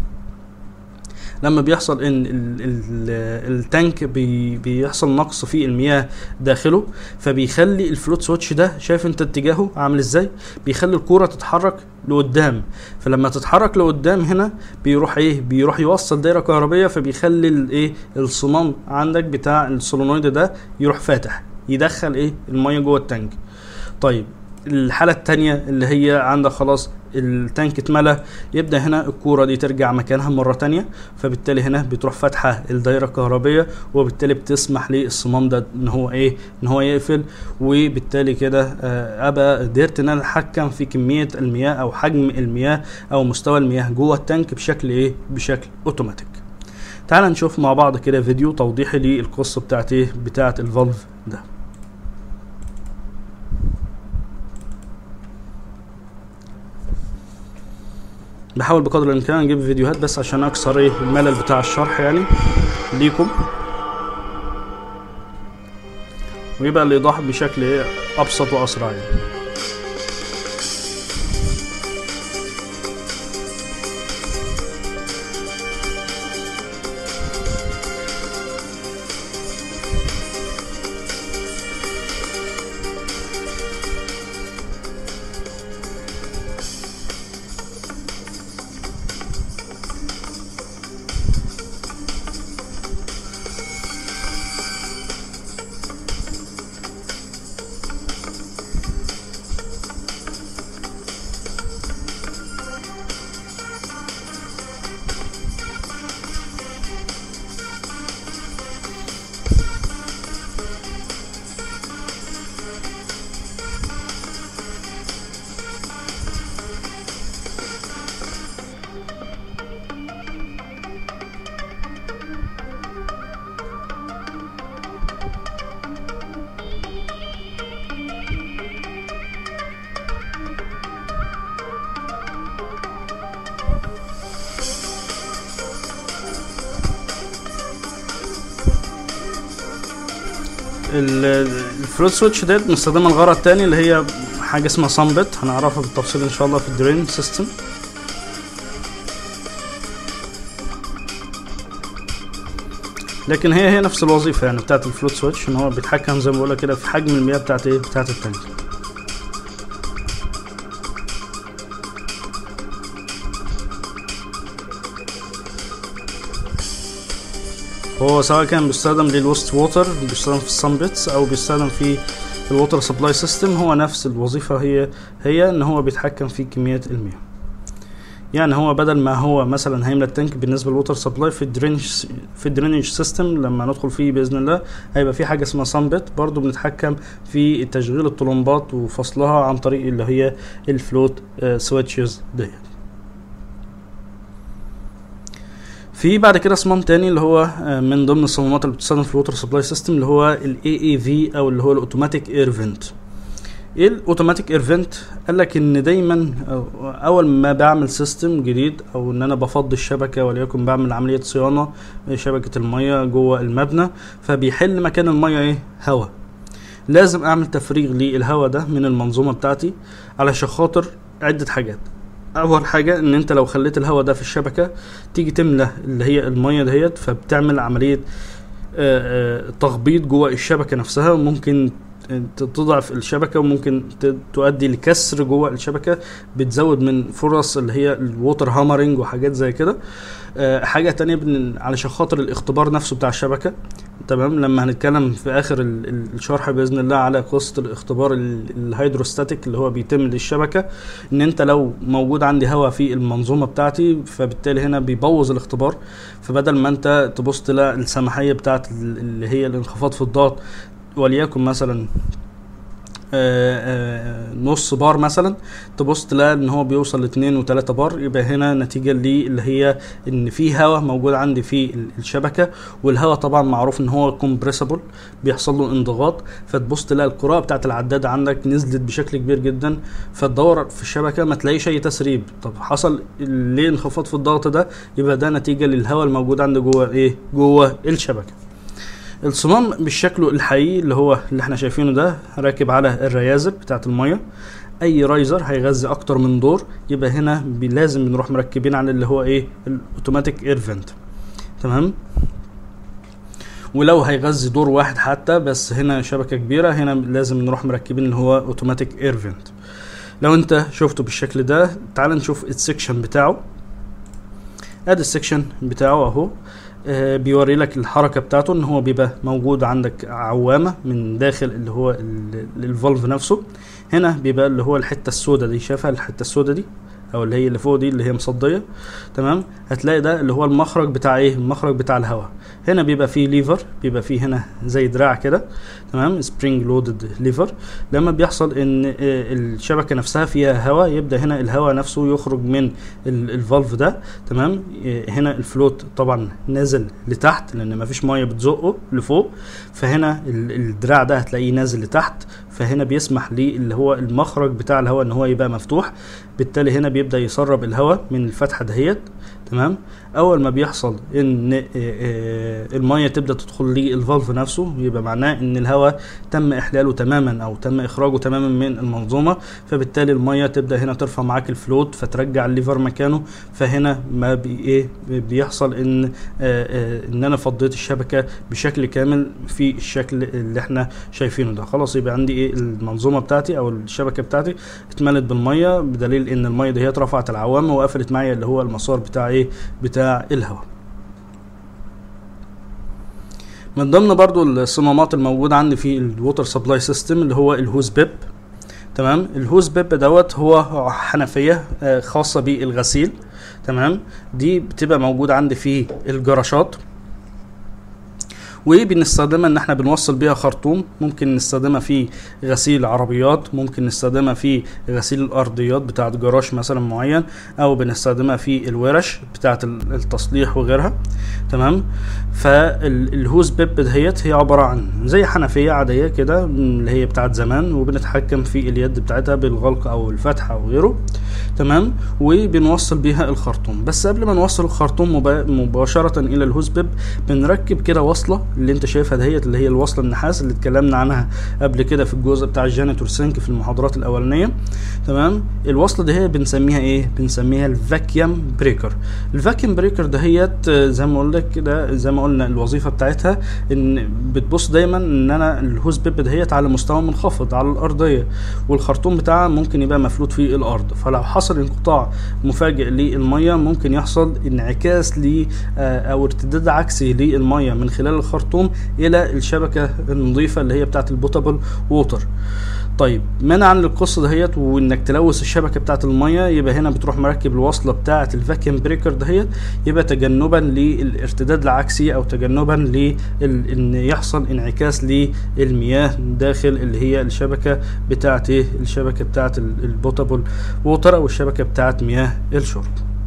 [SPEAKER 1] لما بيحصل ان ال ال التانك بي بيحصل نقص في المياه داخله فبيخلي الفلوت سويتش ده شايف انت اتجاهه عامل ازاي بيخلي الكوره تتحرك لقدام فلما تتحرك لقدام هنا بيروح ايه بيروح يوصل دايره كهربيه فبيخلي الايه الصمام عندك بتاع السولونويد ده يروح فاتح يدخل ايه الميه جوه التانك طيب الحالة التانية اللي هي عندك خلاص التانك اتملى يبدأ هنا الكورة دي ترجع مكانها مرة تانية فبالتالي هنا بتروح فاتحة الدايرة الكهربية وبالتالي بتسمح للصمام ده ان هو ايه ان هو يقفل وبالتالي كده آه، ابقى قدرت ان انا اتحكم في كمية المياه او حجم المياه او مستوى المياه جوه التانك بشكل ايه بشكل اوتوماتيك تعال نشوف مع بعض كده فيديو توضيحي للقصة بتاعت ايه بتاعت الفالف ده بحاول بقدر الامكان اجيب فيديوهات بس عشان اكسر ايه الملل بتاع الشرح يعني ليكم ويبقى الايضاح بشكل ايه ابسط واسرع يعني ال- الفلوت سويتش ديت مستخدمه الغرض التاني اللي هي حاجه اسمها صامبت هنعرفها بالتفصيل ان شاء الله في الدرين سيستم لكن هي هي نفس الوظيفه يعني بتاعت الفلوت سويتش ان هو بيتحكم زي ما بقول كده في حجم المياه بتاعت ايه بتاعت التانك هو سواء كان بيستخدم للوست ووتر بيستخدم في السامبتس او بيستخدم في الووتر سبلاي سيستم هو نفس الوظيفة هي هي ان هو بيتحكم في كمية المياه يعني هو بدل ما هو مثلا هيملى التانك بالنسبه للوتر سبلاي في الدرينج في الدرينج سيستم لما ندخل فيه باذن الله هيبقى في حاجه اسمها سامبت برضو بنتحكم في تشغيل الطلمبات وفصلها عن طريق اللي هي الفلوت سويتشز ديت في بعد كده صمام تاني اللي هو آه، من ضمن الصمامات اللي بتستخدم في الووتر سبلاي سيستم اللي هو الاي اي في او اللي هو الاوتوماتيك اير فنت ايه الاوتوماتيك اير فنت قال لك ان دايما أو- اول ما بعمل سيستم جديد او ان انا بفضي الشبكه وليكن بعمل عمليه صيانه شبكه الميه جوه المبنى فبيحل مكان الميه ايه هواء لازم اعمل تفريغ للهواء ده من المنظومه بتاعتي علشان خاطر عده حاجات اول حاجه ان انت لو خليت الهواء ده في الشبكه تيجي تملى اللي هي الميه دهيت فبتعمل عمليه آه، آه، تخبيط جوه الشبكه نفسها وممكن ت- تضعف الشبكه وممكن ت- تؤدي لكسر جوه الشبكه بتزود من فرص اللي هي الووتر هامرنج وحاجات زي كده آه، حاجه تانية بن- علشان خاطر الاختبار نفسه بتاع الشبكه تمام لما هنتكلم في اخر ال- ال- الشرح باذن الله على قصه الاختبار ال- الهيدروستاتيك اللي هو بيتم للشبكه ان انت لو موجود عندي هواء في المنظومه بتاعتي فبالتالي هنا بيبوظ الاختبار فبدل ما انت تبص تلاقي السماحيه بتاعت ال- اللي هي الانخفاض في الضغط وليكن مثلا آه، آه، نص بار مثلا تبص تلاقي ان هو بيوصل لاتنين وتلاتة بار يبقى هنا نتيجة ليه اللي هي ان في هواء موجود عندي في ال- الشبكة والهواء طبعا معروف ان هو كومبريسبل بيحصل له انضغاط فتبص تلاقي القراءة بتاعت العداد عندك نزلت بشكل كبير جدا فتدور في الشبكة ما تلاقيش اي تسريب طب حصل ليه انخفاض في الضغط ده يبقى ده نتيجة للهواء الموجود عندي جوه ايه جوه الشبكة الصمام بالشكل الحقيقي اللي هو اللي احنا شايفينه ده راكب على الريازب بتاعت الميه اي رايزر هيغذي اكتر من دور يبقى هنا بي- لازم نروح مركبين على اللي هو ايه الاوتوماتيك اير فنت تمام ولو هيغذي دور واحد حتى بس هنا شبكه كبيره هنا لازم نروح مركبين اللي هو اوتوماتيك اير فنت لو انت شفته بالشكل ده تعال نشوف السكشن بتاعه ادي السكشن بتاعه اهو آه، بيوري لك الحركه بتاعته ان هو بيبقى موجود عندك عوامه من داخل اللي هو ال- الفالف نفسه هنا بيبقى اللي هو الحته السوداء دي شايفها الحته السوداء دي او اللي هي اللي فوق دي اللي هي مصديه تمام هتلاقي ده اللي هو المخرج بتاع ايه المخرج بتاع الهواء هنا بيبقى فيه ليفر بيبقى فيه هنا زي دراع كده تمام سبرينج لودد ليفر لما بيحصل ان آه، الشبكه نفسها فيها هواء يبدا هنا الهواء نفسه يخرج من ال- الفالف ده تمام آه، هنا الفلوت طبعا نازل لتحت لان مفيش ميه بتزقه لفوق فهنا ال- الدراع ده هتلاقيه نازل لتحت فهنا بيسمح لي اللي هو المخرج بتاع الهواء ان هو يبقى مفتوح بالتالي هنا بيبدا يسرب الهواء من الفتحه دهيت تمام اول ما بيحصل ان آه، آه، الميه تبدا تدخل للفالف نفسه يبقى معناه ان الهواء تم احلاله تماما او تم اخراجه تماما من المنظومه فبالتالي الميه تبدا هنا ترفع معاك الفلوت فترجع الليفر مكانه فهنا ما بي ايه بيحصل ان آه، آه، ان انا فضيت الشبكه بشكل كامل في الشكل اللي احنا شايفينه ده خلاص يبقى عندي ايه المنظومه بتاعتي او الشبكه بتاعتي اتملت بالميه بدليل ان الميه دي هي رفعت العوامه وقفلت معايا اللي هو المسار بتاع ايه بتاع الهواء من ضمن برضو الصمامات الموجودة عندي في الووتر سبلاي سيستم اللي هو الهوز بيب تمام الهوز بيب دوت هو حنفية آه، خاصة بالغسيل تمام دي بتبقى موجودة عندي في الجراشات وبنستخدمها ان احنا بنوصل بيها خرطوم ممكن نستخدمها في غسيل عربيات ممكن نستخدمها في غسيل الارضيات بتاعه جراج مثلا معين او بنستخدمها في الورش بتاعه ال- التصليح وغيرها تمام فالهوز بيب دهيت هي عباره عن زي حنفيه عاديه كده م، اللي هي بتاعه زمان وبنتحكم في اليد بتاعتها بالغلق او الفتحه او غيره تمام وبنوصل بيها الخرطوم بس قبل ما نوصل الخرطوم مبا- مباشره الى الهوز بيب بنركب كده وصله اللي انت شايفها دهيت اللي هي الوصله النحاس اللي اتكلمنا عنها قبل كده في الجزء بتاع الجانيتور سينك في المحاضرات الاولانيه تمام الوصله دي هي بنسميها ايه بنسميها الفاكيوم بريكر الفاكيوم بريكر دهيت آه، زي ما اقول لك كده زي ما قلنا الوظيفه بتاعتها ان بتبص دايما ان انا الهوز بيب دهيت على مستوى منخفض على الارضيه والخرطوم بتاعها ممكن يبقى مفلوت في الارض فلو حصل انقطاع مفاجئ للميه ممكن يحصل انعكاس ل آه، او ارتداد عكسي للميه من خلال الخرطوم الى الشبكه النظيفه اللي هي بتاعه البوتابل ووتر طيب منعا للقصه دهيت وانك تلوث الشبكه بتاعه الميه يبقى هنا بتروح مركب الوصله بتاعه الفاكيوم بريكر دهيت يبقى تجنبا للارتداد العكسي او تجنبا ل ان يحصل انعكاس للمياه داخل اللي هي الشبكه بتاعه ايه الشبكه بتاعه ال- البوتابل ووتر او الشبكه بتاعه مياه الشرب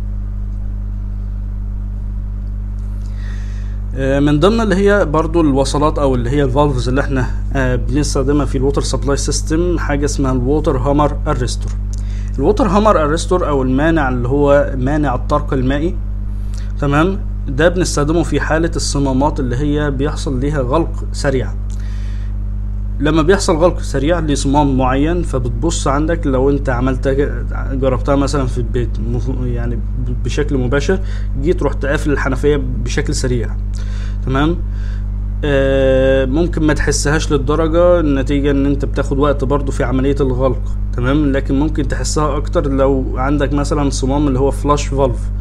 [SPEAKER 1] آه، من ضمن اللي هي برضو الوصلات او اللي هي الفالفز اللي احنا آه، بنستخدمها في الووتر سبلاي سيستم حاجه اسمها الووتر هامر ارستور الووتر هامر ارستور او المانع اللي هو مانع الطرق المائي تمام ده بنستخدمه في حاله الصمامات اللي هي بيحصل ليها غلق سريع لما بيحصل غلق سريع لصمام معين فبتبص عندك لو انت عملت جربتها مثلا في البيت مف- يعني ب- بشكل مباشر جيت رحت قافل الحنفيه بشكل سريع تمام آه، ممكن ما تحسهاش للدرجة نتيجة ان انت بتاخد وقت برضو في عملية الغلق تمام لكن ممكن تحسها اكتر لو عندك مثلا صمام اللي هو فلاش فالف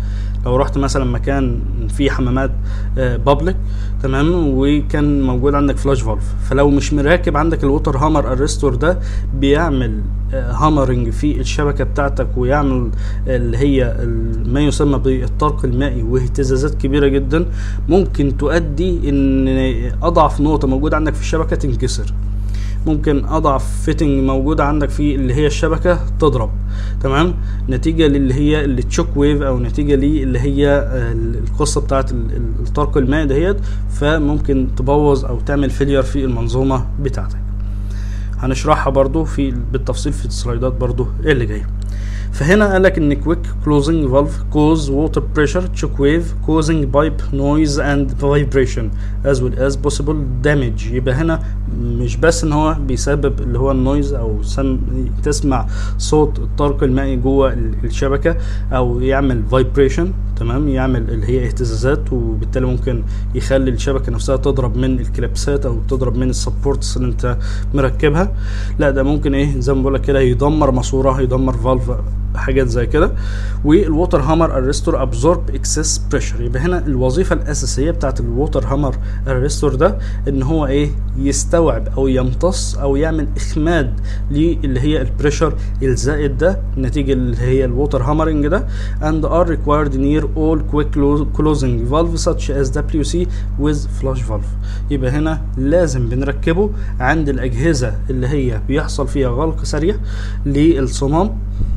[SPEAKER 1] لو رحت مثلا مكان فيه حمامات بابليك تمام وكان موجود عندك فلاش فالف فلو مش مراكب عندك الووتر هامر ارستور ده بيعمل هامرنج في الشبكه بتاعتك ويعمل اللي هي ال- ما يسمى بالطرق المائي واهتزازات كبيره جدا ممكن تؤدي ان اضعف نقطه موجوده عندك في الشبكه تنكسر ممكن اضعف فيتنج موجوده عندك في اللي هي الشبكه تضرب تمام نتيجه للي هي التشوك ويف او نتيجه للي هي آه، القصه بتاعت ال- ال- الطرق المائي دهيت فممكن تبوظ او تعمل فيلير في المنظومه بتاعتك هنشرحها برضو في بالتفصيل في السلايدات برضو اللي جايه فهنا قال لك ان كويك كلوزنج فالف كوز ووتر بريشر تشوك ويف كوزنج بايب نويز اند فايبريشن از ويل از بوسيبل دامج يبقى هنا مش بس ان هو بيسبب اللي هو النويز او سم تسمع صوت الطرق المائي جوه ال- الشبكه او يعمل فايبريشن تمام يعمل اللي هي اهتزازات وبالتالي ممكن يخلي الشبكه نفسها تضرب من الكليبسات او تضرب من السبورتس اللي انت مركبها لا ده ممكن ايه زي ما بقول لك كده يدمر ماسوره يدمر فالف حاجات زي كده والووتر هامر ارستور ابزورب اكسس بريشر يبقى هنا الوظيفه الاساسيه بتاعت الووتر هامر ارستور ده ان هو ايه يستوعب او يمتص او يعمل اخماد للي هي البريشر الزائد ده نتيجه اللي هي الووتر هامرنج ده and are required near all quick clo- closing valves such as WC with flush valve يبقى هنا لازم بنركبه عند الاجهزه اللي هي بيحصل فيها غلق سريع للصمام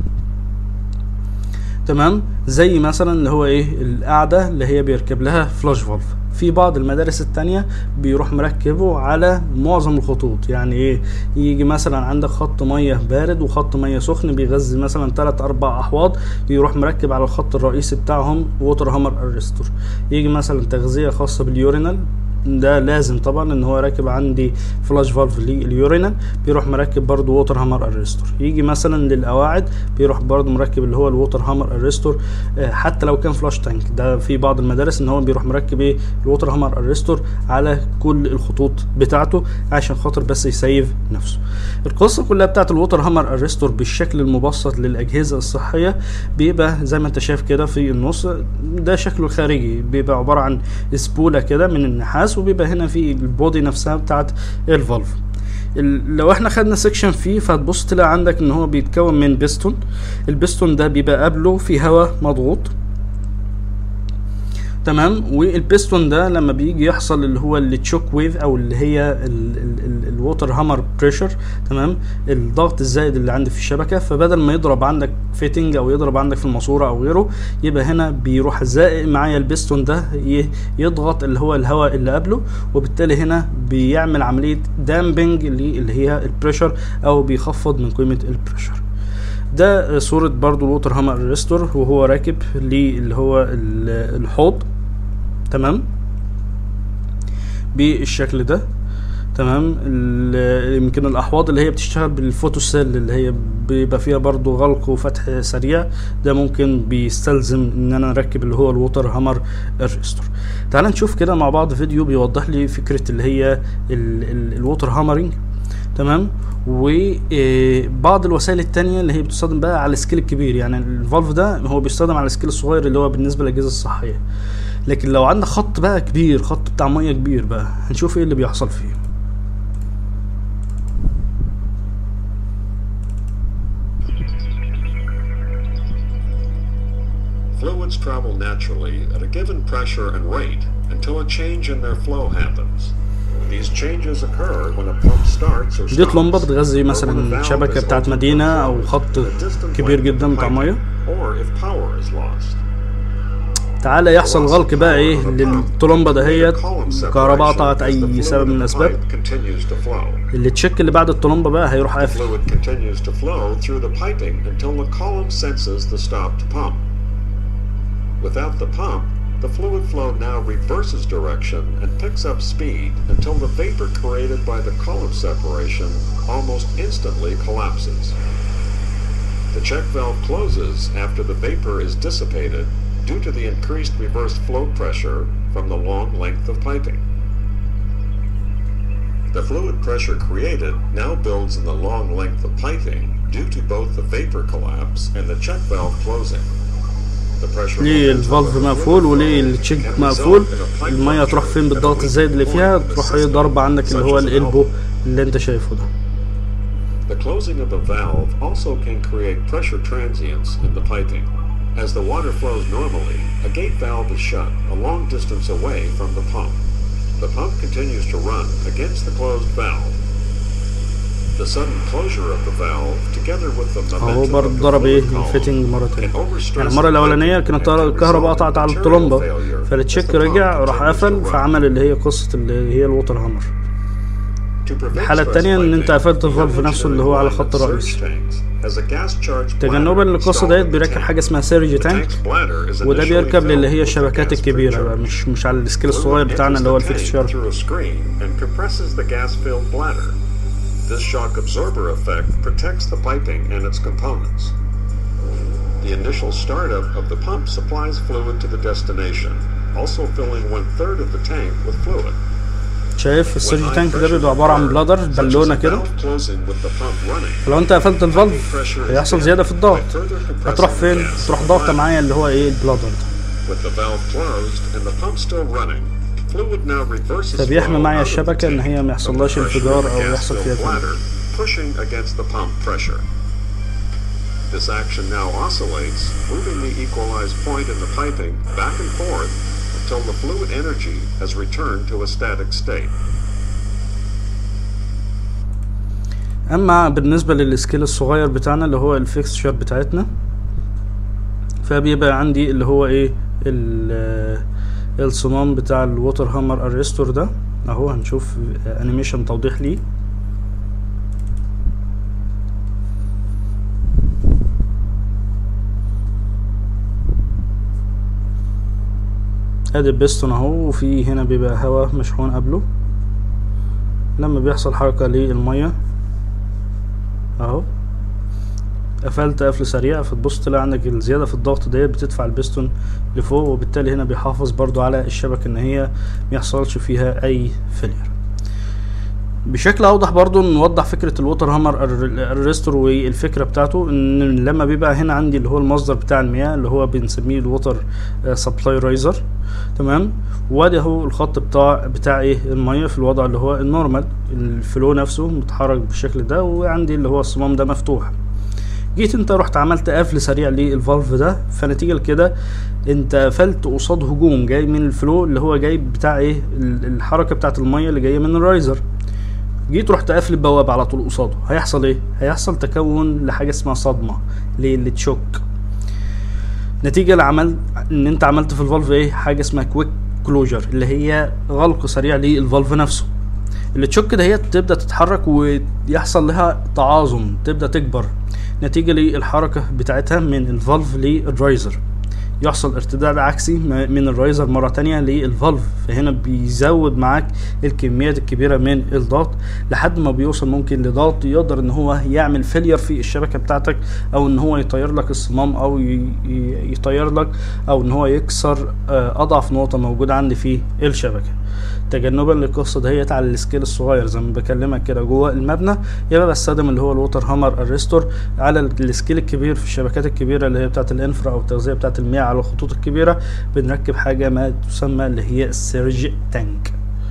[SPEAKER 1] تمام زي مثلا اللي هو ايه القاعده اللي هي بيركب لها فلاش فالف في بعض المدارس التانية بيروح مركبه على معظم الخطوط يعني ايه يجي مثلا عندك خط مية بارد وخط مية سخن بيغذي مثلا تلات اربع احواض يروح مركب على الخط الرئيسي بتاعهم ووتر هامر ارستور يجي مثلا تغذية خاصة باليورينال ده لازم طبعا ان هو راكب عندي فلاش فالف لليورينال بيروح مركب برضو ووتر هامر ارستور يجي مثلا للقواعد بيروح برضو مركب اللي هو الووتر هامر ارستور آه، حتى لو كان فلاش تانك ده في بعض المدارس ان هو بيروح مركب ايه الووتر هامر ارستور على كل الخطوط بتاعته عشان خاطر بس يسيف نفسه القصه كلها بتاعت الووتر هامر ارستور بالشكل المبسط للاجهزه الصحيه بيبقى زي ما انت شايف كده في النص ده شكله الخارجي بيبقى عباره عن سبوله كده من النحاس وبيبقى هنا في البودي نفسها بتاعت الفالف ال- لو احنا خدنا سيكشن فيه فهتبص تلاقي عندك ان هو بيتكون من بيستون البيستون ده بيبقى قبله في هواء مضغوط تمام والبيستون ده لما بيجي يحصل اللي هو التشوك ويف او اللي هي الووتر هامر بريشر تمام الضغط الزائد اللي عندي في الشبكه فبدل ما يضرب عندك فيتنج او يضرب عندك في الماسوره او غيره يبقى هنا بيروح زائق معايا البيستون ده ي- يضغط اللي هو الهواء اللي قبله وبالتالي هنا بيعمل عمليه دامبنج اللي هي البريشر او بيخفض من قيمه البريشر ده صورة برضو الووتر هامر ريستور وهو راكب اللي هو ال- الحوض تمام بالشكل ده تمام ال- يمكن الاحواض اللي هي بتشتغل بالفوتوسيل اللي هي بيبقى فيها برضو غلق وفتح سريع ده ممكن بيستلزم ان انا اركب اللي هو الووتر هامر ريستور تعال نشوف كده مع بعض فيديو بيوضح لي فكرة اللي هي ال- ال- الووتر هامرنج تمام وبعض الوسائل التانية اللي هي بتستخدم بقى على السكيل الكبير يعني الفالف ده هو بيستخدم على السكيل الصغير اللي هو بالنسبة للأجهزة الصحية لكن لو عندك خط بقى كبير خط بتاع مية كبير بقى هنشوف ايه اللي بيحصل فيه
[SPEAKER 3] Fluids travel naturally at a given pressure and rate until a change in their flow happens. These changes occur when a pump starts or
[SPEAKER 1] دي طلمبة
[SPEAKER 3] stops,
[SPEAKER 1] بتغذي
[SPEAKER 3] or when a
[SPEAKER 1] مثلا
[SPEAKER 3] valve
[SPEAKER 1] شبكة
[SPEAKER 3] is
[SPEAKER 1] بتاعت
[SPEAKER 3] opened
[SPEAKER 1] مدينة
[SPEAKER 3] or
[SPEAKER 1] أو
[SPEAKER 3] closed,
[SPEAKER 1] خط
[SPEAKER 3] the distant
[SPEAKER 1] كبير
[SPEAKER 3] length
[SPEAKER 1] جدا
[SPEAKER 3] of
[SPEAKER 1] بتاع
[SPEAKER 3] piping,
[SPEAKER 1] مية
[SPEAKER 3] or if power is lost.
[SPEAKER 1] تعالى يحصل غلق بقى ايه للطلمبة دهيت كهرباء قطعت أي سبب من الأسباب
[SPEAKER 3] continues to flow.
[SPEAKER 1] اللي تشيك اللي بعد الطلمبة بقى هيروح
[SPEAKER 3] The
[SPEAKER 1] قافل
[SPEAKER 3] fluid continues to flow through the piping until the column senses the stopped pump. Without the pump, the fluid flow now reverses direction and picks up speed until the vapor created by the column separation almost instantly collapses. The check valve closes after the vapor is dissipated due to the increased reverse flow pressure from the long length of piping. The fluid pressure created now builds in the long length of piping due to both the vapor collapse and the check valve closing. The pressure
[SPEAKER 1] ليه
[SPEAKER 3] will enter
[SPEAKER 1] الفالف
[SPEAKER 3] the
[SPEAKER 1] مقفول
[SPEAKER 3] fluid
[SPEAKER 1] وليه
[SPEAKER 3] flow
[SPEAKER 1] التشيك
[SPEAKER 3] and
[SPEAKER 1] مقفول
[SPEAKER 3] result in a pipe
[SPEAKER 1] الميه تروح
[SPEAKER 3] rupture
[SPEAKER 1] فين
[SPEAKER 3] at a
[SPEAKER 1] بالضغط
[SPEAKER 3] weak
[SPEAKER 1] الزايد اللي
[SPEAKER 3] point
[SPEAKER 1] فيها
[SPEAKER 3] in the
[SPEAKER 1] تروح ايه
[SPEAKER 3] system,
[SPEAKER 1] ضربة عندك اللي
[SPEAKER 3] such
[SPEAKER 1] هو
[SPEAKER 3] as an
[SPEAKER 1] القلبو
[SPEAKER 3] elbow.
[SPEAKER 1] اللي انت شايفه ده
[SPEAKER 3] The closing of the valve also can create pressure transients in the piping. As the water flows normally, a gate valve is shut a long distance away from the pump. The pump continues to run against the closed valve. The sudden closure of the valve, together with the
[SPEAKER 1] اهو
[SPEAKER 3] momentum
[SPEAKER 1] برضه
[SPEAKER 3] of the
[SPEAKER 1] ضرب ايه
[SPEAKER 3] fluid column,
[SPEAKER 1] الفيتنج مرة تانية
[SPEAKER 3] can overstress
[SPEAKER 1] يعني المرة
[SPEAKER 3] the
[SPEAKER 1] الأولانية
[SPEAKER 3] piping
[SPEAKER 1] كانت
[SPEAKER 3] and can
[SPEAKER 1] الكهرباء
[SPEAKER 3] result in
[SPEAKER 1] قطعت على
[SPEAKER 3] material
[SPEAKER 1] الطلمبة
[SPEAKER 3] failure as
[SPEAKER 1] فالتشيك
[SPEAKER 3] the pump
[SPEAKER 1] رجع راح
[SPEAKER 3] continues
[SPEAKER 1] قفل
[SPEAKER 3] to run.
[SPEAKER 1] فعمل اللي هي قصة اللي هي الووتر هامر
[SPEAKER 3] To prevent
[SPEAKER 1] الحالة
[SPEAKER 3] stress
[SPEAKER 1] التانية إن أنت
[SPEAKER 3] piping,
[SPEAKER 1] قفلت
[SPEAKER 3] the
[SPEAKER 1] الفالف نفسه اللي هو على خط
[SPEAKER 3] unengineered
[SPEAKER 1] الرئيسي.
[SPEAKER 3] surge tanks has a gas charged
[SPEAKER 1] تجنبا
[SPEAKER 3] bladder
[SPEAKER 1] للقصة
[SPEAKER 3] installed
[SPEAKER 1] ديت
[SPEAKER 3] in the
[SPEAKER 1] بيركب
[SPEAKER 3] tank.
[SPEAKER 1] حاجة اسمها سيرج
[SPEAKER 3] The
[SPEAKER 1] تانك
[SPEAKER 3] tank's bladder is
[SPEAKER 1] وده
[SPEAKER 3] initially
[SPEAKER 1] بيركب للي
[SPEAKER 3] filled
[SPEAKER 1] هي
[SPEAKER 3] with the
[SPEAKER 1] الشبكات
[SPEAKER 3] gas
[SPEAKER 1] الكبيرة بقى
[SPEAKER 3] charge.
[SPEAKER 1] مش مش على السكيل
[SPEAKER 3] Fluid
[SPEAKER 1] الصغير بتاعنا
[SPEAKER 3] enters
[SPEAKER 1] اللي هو
[SPEAKER 3] the tank
[SPEAKER 1] الفيكستشر
[SPEAKER 3] through a screen and compresses the gas-filled bladder. This shock absorber effect protects the piping and its components. The initial startup of the pump supplies fluid to the destination, also filling one-third of the tank with fluid.
[SPEAKER 1] شايف
[SPEAKER 3] When
[SPEAKER 1] السيرج
[SPEAKER 3] high
[SPEAKER 1] تانك ده
[SPEAKER 3] pressure
[SPEAKER 1] بيبقى عبارة عن
[SPEAKER 3] occur,
[SPEAKER 1] بلادر
[SPEAKER 3] such as
[SPEAKER 1] بالونة
[SPEAKER 3] the
[SPEAKER 1] كده
[SPEAKER 3] valve closing with the pump running,
[SPEAKER 1] فلو انت قفلت الفالف
[SPEAKER 3] pressure is
[SPEAKER 1] هيحصل
[SPEAKER 3] down
[SPEAKER 1] زيادة في الضغط
[SPEAKER 3] by further compressing
[SPEAKER 1] هتروح
[SPEAKER 3] the
[SPEAKER 1] فين؟
[SPEAKER 3] gas
[SPEAKER 1] تروح
[SPEAKER 3] in the
[SPEAKER 1] ضاغطة
[SPEAKER 3] bladder.
[SPEAKER 1] معايا اللي هو ايه البلادر ده
[SPEAKER 3] With the valve closed and the pump still running, fluid now reverses
[SPEAKER 1] فبيحمي
[SPEAKER 3] flow
[SPEAKER 1] معايا
[SPEAKER 3] out of the
[SPEAKER 1] الشبكة إن
[SPEAKER 3] tank
[SPEAKER 1] هي ما
[SPEAKER 3] from
[SPEAKER 1] يحصلهاش
[SPEAKER 3] the pressure
[SPEAKER 1] انفجار
[SPEAKER 3] of the
[SPEAKER 1] أو
[SPEAKER 3] gas
[SPEAKER 1] يحصل
[SPEAKER 3] filled
[SPEAKER 1] فيها تلف.
[SPEAKER 3] bladder, pushing against the pump pressure. This action now oscillates, moving the equalized point in the piping back and forth until the fluid energy has returned to a static state.
[SPEAKER 1] اما بالنسبة للسكيل الصغير بتاعنا اللي هو الفيكستشر بتاعتنا فبيبقى عندي اللي هو ايه ال- الصمام بتاع الووتر هامر اريستور ده اهو هنشوف انيميشن توضيح ليه ادي البستون اهو وفي هنا بيبقى هواء مشحون قبله لما بيحصل حركة للمية اهو قفلت قفل سريع فتبص تلاقي عندك الزيادة في الضغط ديت بتدفع البستون لفوق وبالتالي هنا بيحافظ برضو على الشبكة ان هي ميحصلش فيها اي فيلير بشكل اوضح برضو نوضح فكرة الووتر هامر الريستور والفكرة بتاعته ان لما بيبقى هنا عندي اللي هو المصدر بتاع المياه اللي هو بنسميه الووتر سبلاي رايزر تمام وادي اهو الخط بتاع بتاع ايه المية في الوضع اللي هو النورمال الفلو نفسه متحرك بالشكل ده وعندي اللي هو الصمام ده مفتوح جيت انت رحت عملت قفل سريع للفالف ده فنتيجة لكده انت قفلت قصاد هجوم جاي من الفلو اللي هو جاي بتاع ايه ال- الحركة بتاعت المية اللي جاية من الرايزر جيت رحت قافل البوابة على طول قصاده هيحصل ايه هيحصل تكون لحاجة اسمها صدمة ليه اللي تشوك نتيجة لعمل ان انت عملت في الفالف ايه حاجة اسمها كويك كلوجر اللي هي غلق سريع للفالف نفسه اللي تشوك دهيت تبدا تتحرك ويحصل لها تعاظم تبدا تكبر نتيجه للحركه بتاعتها من الفالف للرايزر يحصل ارتداد عكسي م- من الرايزر مرة تانية للفالف فهنا بيزود معاك الكميات الكبيرة من الضغط لحد ما بيوصل ممكن لضغط يقدر ان هو يعمل فيلير في الشبكة بتاعتك او ان هو يطير لك الصمام او ي- ي- يطير لك او ان هو يكسر آه، اضعف نقطة موجودة عندي في الشبكة تجنبا للقصة دهيت على السكيل الصغير زي ما بكلمك كده جوه المبنى يبقى بستخدم اللي هو الووتر هامر الريستور على السكيل الكبير في الشبكات الكبيرة اللي هي بتاعة الانفرا او التغذية بتاعة المياه على الخطوط الكبيرة بنركب حاجة ما تسمى اللي هي السيرج تانك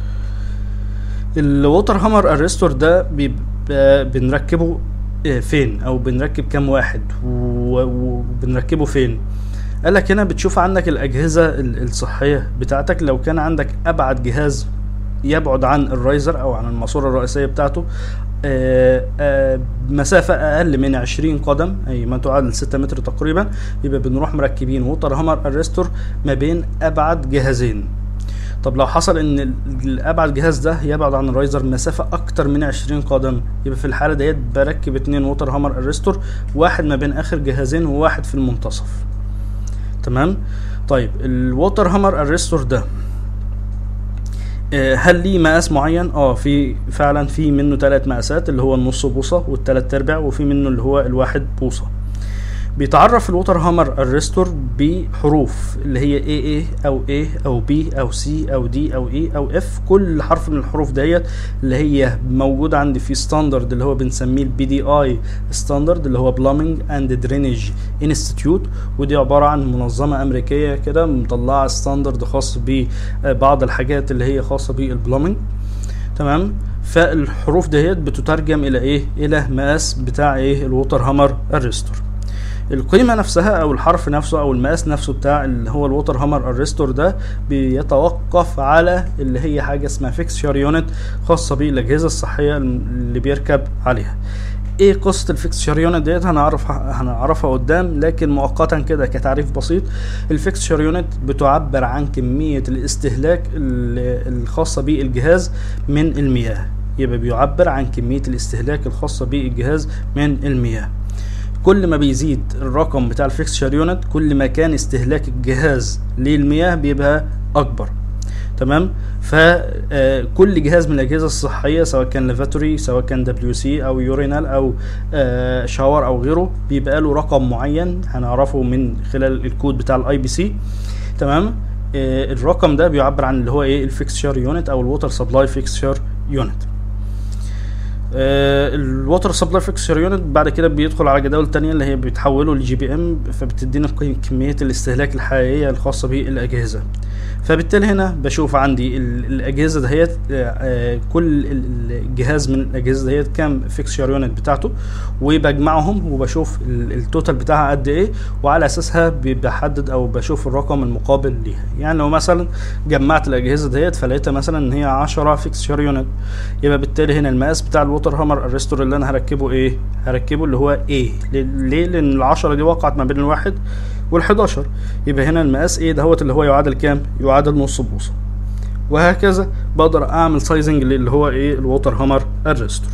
[SPEAKER 1] الووتر هامر الريستور ده بيبقى بنركبه آه، فين او بنركب كام واحد و- وبنركبه فين قال لك هنا بتشوف عندك الاجهزه ال- الصحيه بتاعتك لو كان عندك ابعد جهاز يبعد عن الرايزر او عن الماسوره الرئيسيه بتاعته آه، آه، مسافة أقل من 20 قدم أي ما تعادل 6 متر تقريبا يبقى بنروح مركبين ووتر هامر الريستور ما بين أبعد جهازين طب لو حصل ان ال- الابعد جهاز ده يبعد عن الرايزر مسافه اكتر من 20 قدم يبقى في الحاله ديت بركب اتنين ووتر هامر الريستور واحد ما بين اخر جهازين وواحد في المنتصف تمام طيب الووتر هامر الريستور ده آه، هل ليه مقاس معين اه في فعلا في منه ثلاث مقاسات اللي هو النص بوصه والثلاث ارباع وفي منه اللي هو الواحد بوصه بيتعرف الووتر هامر الريستور بحروف اللي هي AA او A او B او C او D او E او F كل حرف من الحروف ديت اللي هي موجودة عندي في ستاندرد اللي هو بنسميه البي دي اي ستاندرد اللي هو بلامينج اند درينج انستيتيوت ودي عبارة عن منظمة امريكية كده مطلعة ستاندرد خاص ببعض الحاجات اللي هي خاصة بالبلامينج تمام فالحروف ديت بتترجم الى ايه الى مقاس بتاع ايه الووتر هامر الريستور القيمه نفسها او الحرف نفسه او المقاس نفسه بتاع اللي هو الووتر هامر الريستور ده بيتوقف على اللي هي حاجه اسمها فيكسشر يونت خاصه بالاجهزه الصحيه اللي بيركب عليها ايه قصه الفيكسشر يونت ديت هنعرفها هنعرفها قدام لكن مؤقتا كده كتعريف بسيط الفيكسشر يونت بتعبر عن كميه الاستهلاك الخاصه بالجهاز من المياه يبقى بيعبر عن كميه الاستهلاك الخاصه بالجهاز من المياه كل ما بيزيد الرقم بتاع الفيكسشر يونت كل ما كان استهلاك الجهاز للمياه بيبقى اكبر تمام فكل جهاز من الاجهزه الصحيه سواء كان لافاتوري سواء كان دبليو سي او يورينال او شاور او غيره بيبقى له رقم معين هنعرفه من خلال الكود بتاع الاي بي سي تمام الرقم ده بيعبر عن اللي هو ايه الفيكسشر يونت او الووتر سبلاي فيكسشر يونت الووتر سبلاي فيكسشر يونت بعد كده بيدخل على جداول تانية اللي هي بتحوله لجي بي ام فبتدينا كمية الاستهلاك الحقيقية الخاصة بالأجهزة فبالتالي هنا بشوف عندي الأجهزة دهيت كل الجهاز من الأجهزة دهيت كام فيكسشر يونت بتاعته وبجمعهم وبشوف التوتال بتاعها قد ايه وعلى أساسها بحدد أو بشوف الرقم المقابل ليها يعني لو مثلا جمعت الأجهزة دهيت فلقيتها مثلا إن هي 10 فيكسشر يونت يبقى بالتالي هنا المقاس بتاع الووتر هامر الريستور اللي انا هركبه ايه هركبه اللي هو ايه ليه لان العشرة دي وقعت ما بين الواحد وال11 يبقى هنا المقاس ايه دهوت اللي هو يعادل كام يعادل نص بوصه وهكذا بقدر اعمل سايزنج اللي هو ايه الووتر هامر الريستور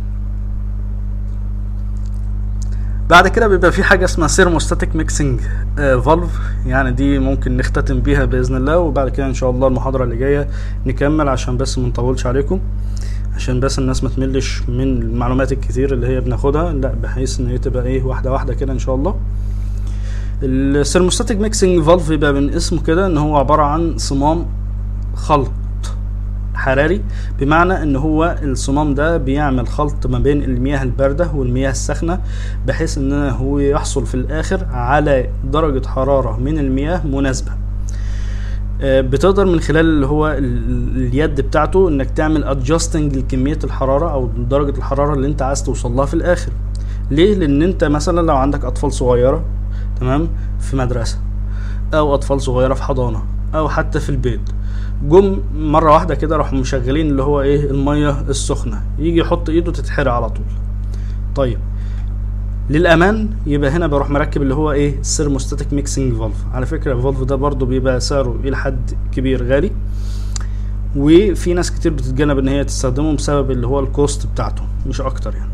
[SPEAKER 1] بعد كده بيبقى في حاجه اسمها سيرموستاتيك ميكسنج فالف يعني دي ممكن نختتم بيها باذن الله وبعد كده ان شاء الله المحاضره اللي جايه نكمل عشان بس ما نطولش عليكم عشان بس الناس ما تملش من المعلومات الكتير اللي هي بناخدها لا بحيث ان هي تبقى ايه واحده واحده كده ان شاء الله السيرموستاتيك ميكسنج فالف يبقى من اسمه كده ان هو عباره عن صمام خلط حراري بمعنى ان هو الصمام ده بيعمل خلط ما بين المياه البارده والمياه الساخنه بحيث ان هو يحصل في الاخر على درجه حراره من المياه مناسبه بتقدر من خلال اللي هو اليد بتاعته انك تعمل ادجستنج لكميه الحراره او درجه الحراره اللي انت عايز توصل لها في الاخر ليه لان انت مثلا لو عندك اطفال صغيره تمام في مدرسه او اطفال صغيره في حضانه او حتى في البيت جم مره واحده كده راحوا مشغلين اللي هو ايه الميه السخنه يجي يحط ايده تتحرق على طول طيب للامان يبقى هنا بروح مركب اللي هو ايه السيرموستاتيك ميكسنج فالف على فكره الفالف ده برضو بيبقى سعره الى حد كبير غالي وفي ناس كتير بتتجنب ان هي تستخدمه بسبب اللي هو الكوست بتاعته مش اكتر يعني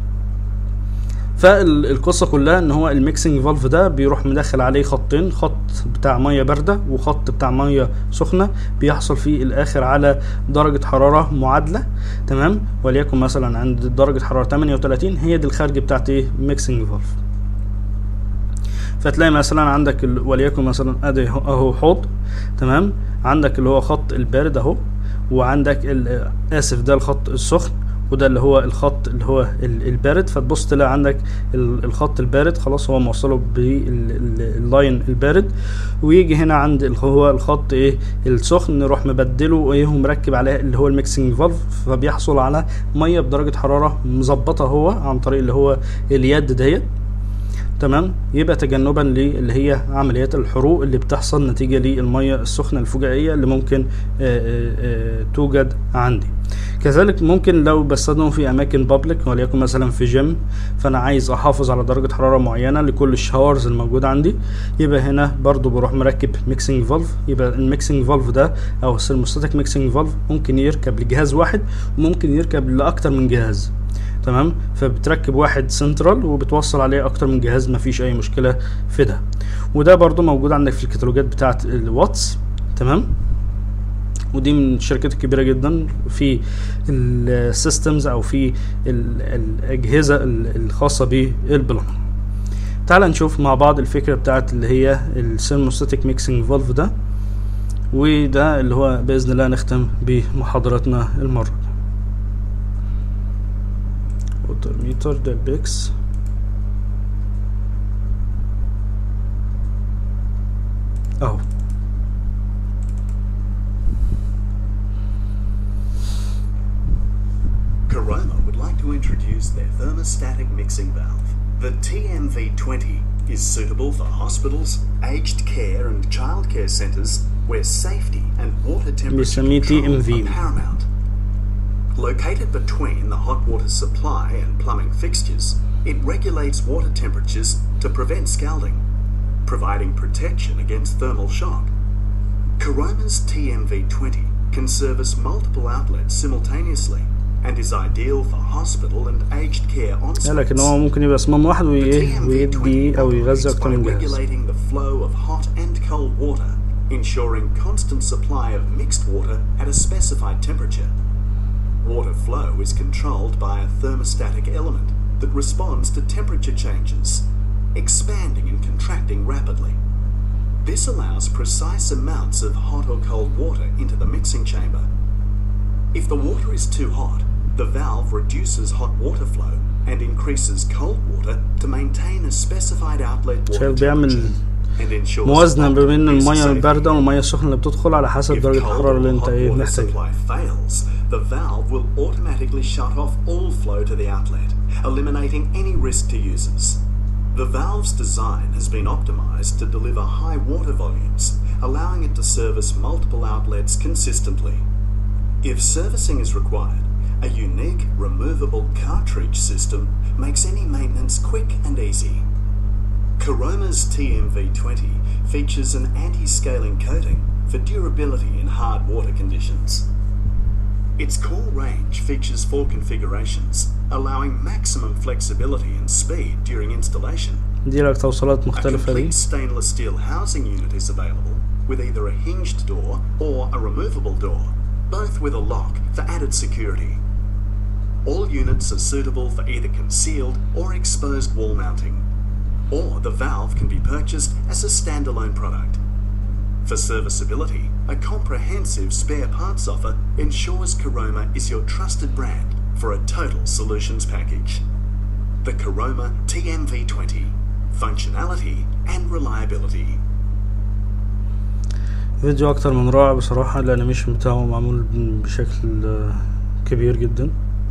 [SPEAKER 1] فالقصه كلها ان هو الميكسنج فالف ده بيروح مدخل عليه خطين خط بتاع ميه بارده وخط بتاع ميه سخنه بيحصل في الاخر على درجه حراره معادله تمام وليكن مثلا عند درجه حراره 38 هي دي الخارج بتاعت ايه ميكسنج فالف فتلاقي مثلا عندك ال... وليكن مثلا ادي اهو حوض تمام عندك اللي هو خط البارد اهو وعندك ال... اسف ده الخط السخن وده اللي هو الخط اللي هو البارد فتبص تلاقي عندك الخط البارد خلاص هو موصله باللاين البارد ويجي هنا عند اللي هو الخط ايه السخن نروح مبدله ايه ومركب عليه اللي هو الميكسنج فالف فبيحصل على ميه بدرجه حراره مظبطه هو عن طريق اللي هو اليد ديت تمام يبقى تجنبا للي هي عمليات الحروق اللي بتحصل نتيجة للمية السخنة الفجائية اللي ممكن آآ آآ توجد عندي كذلك ممكن لو بستخدمه في اماكن بابليك وليكن مثلا في جيم فانا عايز احافظ على درجه حراره معينه لكل الشاورز الموجوده عندي يبقى هنا برضو بروح مركب ميكسنج فالف يبقى الميكسنج فالف ده او السيرموستاتيك ميكسنج فالف ممكن يركب لجهاز واحد وممكن يركب لاكتر من جهاز تمام فبتركب واحد سنترال وبتوصل عليه اكتر من جهاز مفيش اي مشكله في ده وده برضو موجود عندك في الكتالوجات بتاعه الواتس تمام ودي من الشركات الكبيره جدا في السيستمز او في الاجهزه الخاصه بالبلان تعال نشوف مع بعض الفكرة بتاعت اللي هي الثيرموستاتيك ميكسنج فولف ده وده اللي هو بإذن الله نختم بمحاضرتنا المرة دي ووتر ميتر ده البيكس اهو
[SPEAKER 4] Coroma would like to introduce their thermostatic mixing valve. The TMV20 is suitable for hospitals, aged care and childcare centres where safety and water temperature
[SPEAKER 1] بنسميه
[SPEAKER 4] control
[SPEAKER 1] TMV.
[SPEAKER 4] are paramount. Located between the hot water supply and plumbing fixtures, it regulates water temperatures to prevent scalding, providing protection against thermal shock. Coroma's TMV20 can service multiple outlets simultaneously and is ideal for hospital and aged care on
[SPEAKER 1] قال لك ان هو ممكن يبقى صمام واحد وي- ويدي او يغذي اكتر من
[SPEAKER 4] by
[SPEAKER 1] جهاز
[SPEAKER 4] regulating the flow of hot and cold water, ensuring constant supply of mixed water at a specified temperature. Water flow is controlled by a thermostatic element that responds to temperature changes, expanding and contracting rapidly. This allows precise amounts of hot or cold water into the mixing chamber. If the water is too hot, the valve reduces hot water flow and increases cold water to maintain a specified outlet water
[SPEAKER 1] شايف بيعمل
[SPEAKER 4] temperature and ensures
[SPEAKER 1] موازنة ما بين
[SPEAKER 4] optimal
[SPEAKER 1] المية
[SPEAKER 4] safety.
[SPEAKER 1] الباردة والمية السخنة اللي بتدخل على حسب
[SPEAKER 4] If
[SPEAKER 1] درجة
[SPEAKER 4] cold
[SPEAKER 1] الحرارة اللي
[SPEAKER 4] or
[SPEAKER 1] انت
[SPEAKER 4] hot
[SPEAKER 1] ايه
[SPEAKER 4] water
[SPEAKER 1] محتاجها
[SPEAKER 4] supply fails, the valve will automatically shut off all flow to the outlet, eliminating any risk to users. The valve's design has been optimized to deliver high water volumes, allowing it to service multiple outlets consistently. If servicing is required, a unique removable cartridge system makes any maintenance quick and easy. Coroma's TMV20 features an anti-scaling coating for durability in hard water conditions. Its core range features four configurations, allowing maximum flexibility and speed during installation.
[SPEAKER 1] دي لك توصيلات
[SPEAKER 4] A
[SPEAKER 1] مختلفة دي
[SPEAKER 4] complete stainless steel housing unit is available with either a hinged door or a removable door, both with a lock for added security. All units are suitable for either concealed or exposed wall mounting, or the valve can be purchased as a standalone product. For serviceability, a comprehensive spare parts offer ensures Coroma is your trusted brand for a total solutions package. The Coroma TMV20 functionality and reliability.
[SPEAKER 1] فيديو اكتر من رائع بصراحة الانيميشن بتاعه معمول بشكل آه، كبير جدا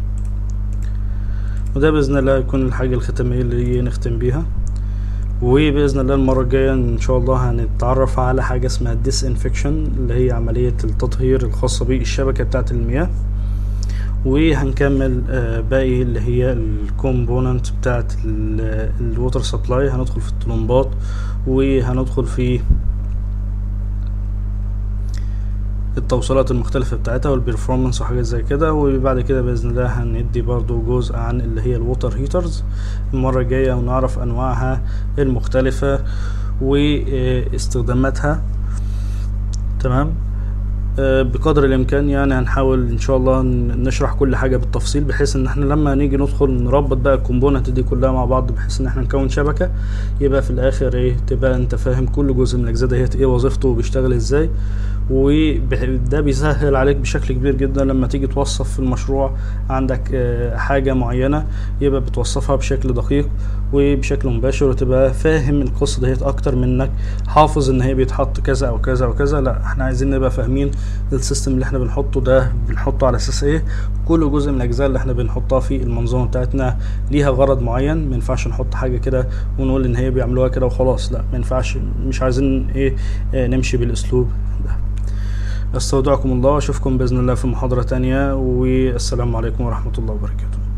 [SPEAKER 1] وده باذن الله يكون الحاجة الختامية اللي نختم بيها وباذن الله المرة الجاية ان شاء الله هنتعرف على حاجة اسمها ديس انفكشن اللي هي عملية التطهير الخاصة بالشبكة بتاعة المياه وهنكمل آه، باقي اللي هي الكومبوننت بتاعت الووتر سبلاي هندخل في الطلمبات وهندخل في التوصيلات المختلفة بتاعتها والبرفورمانس وحاجات زي كده وبعد كده بإذن الله هندي برضو جزء عن اللي هي الووتر هيترز المرة الجاية ونعرف أنواعها المختلفة واستخداماتها تمام آه، بقدر الامكان يعني هنحاول ان شاء الله ن- نشرح كل حاجه بالتفصيل بحيث ان احنا لما نيجي ندخل نربط بقى الكومبوننت دي كلها مع بعض بحيث ان احنا نكون شبكه يبقى في الاخر ايه تبقى انت فاهم كل جزء من الاجزاء ديت ايه وظيفته وبيشتغل ازاي وده بيسهل عليك بشكل كبير جدا لما تيجي توصف في المشروع عندك آه، حاجه معينه يبقى بتوصفها بشكل دقيق وبشكل مباشر وتبقى فاهم القصه ديت اكتر من انك حافظ ان هي بيتحط كذا او كذا او كذا لا احنا عايزين نبقى فاهمين السيستم اللي احنا بنحطه ده بنحطه على اساس ايه كل جزء من الاجزاء اللي احنا بنحطها في المنظومه بتاعتنا ليها غرض معين ما ينفعش نحط حاجه كده ونقول ان هي بيعملوها كده وخلاص لا ما ينفعش مش عايزين ايه آه، نمشي بالاسلوب ده استودعكم الله واشوفكم باذن الله في محاضره تانية والسلام عليكم ورحمه الله وبركاته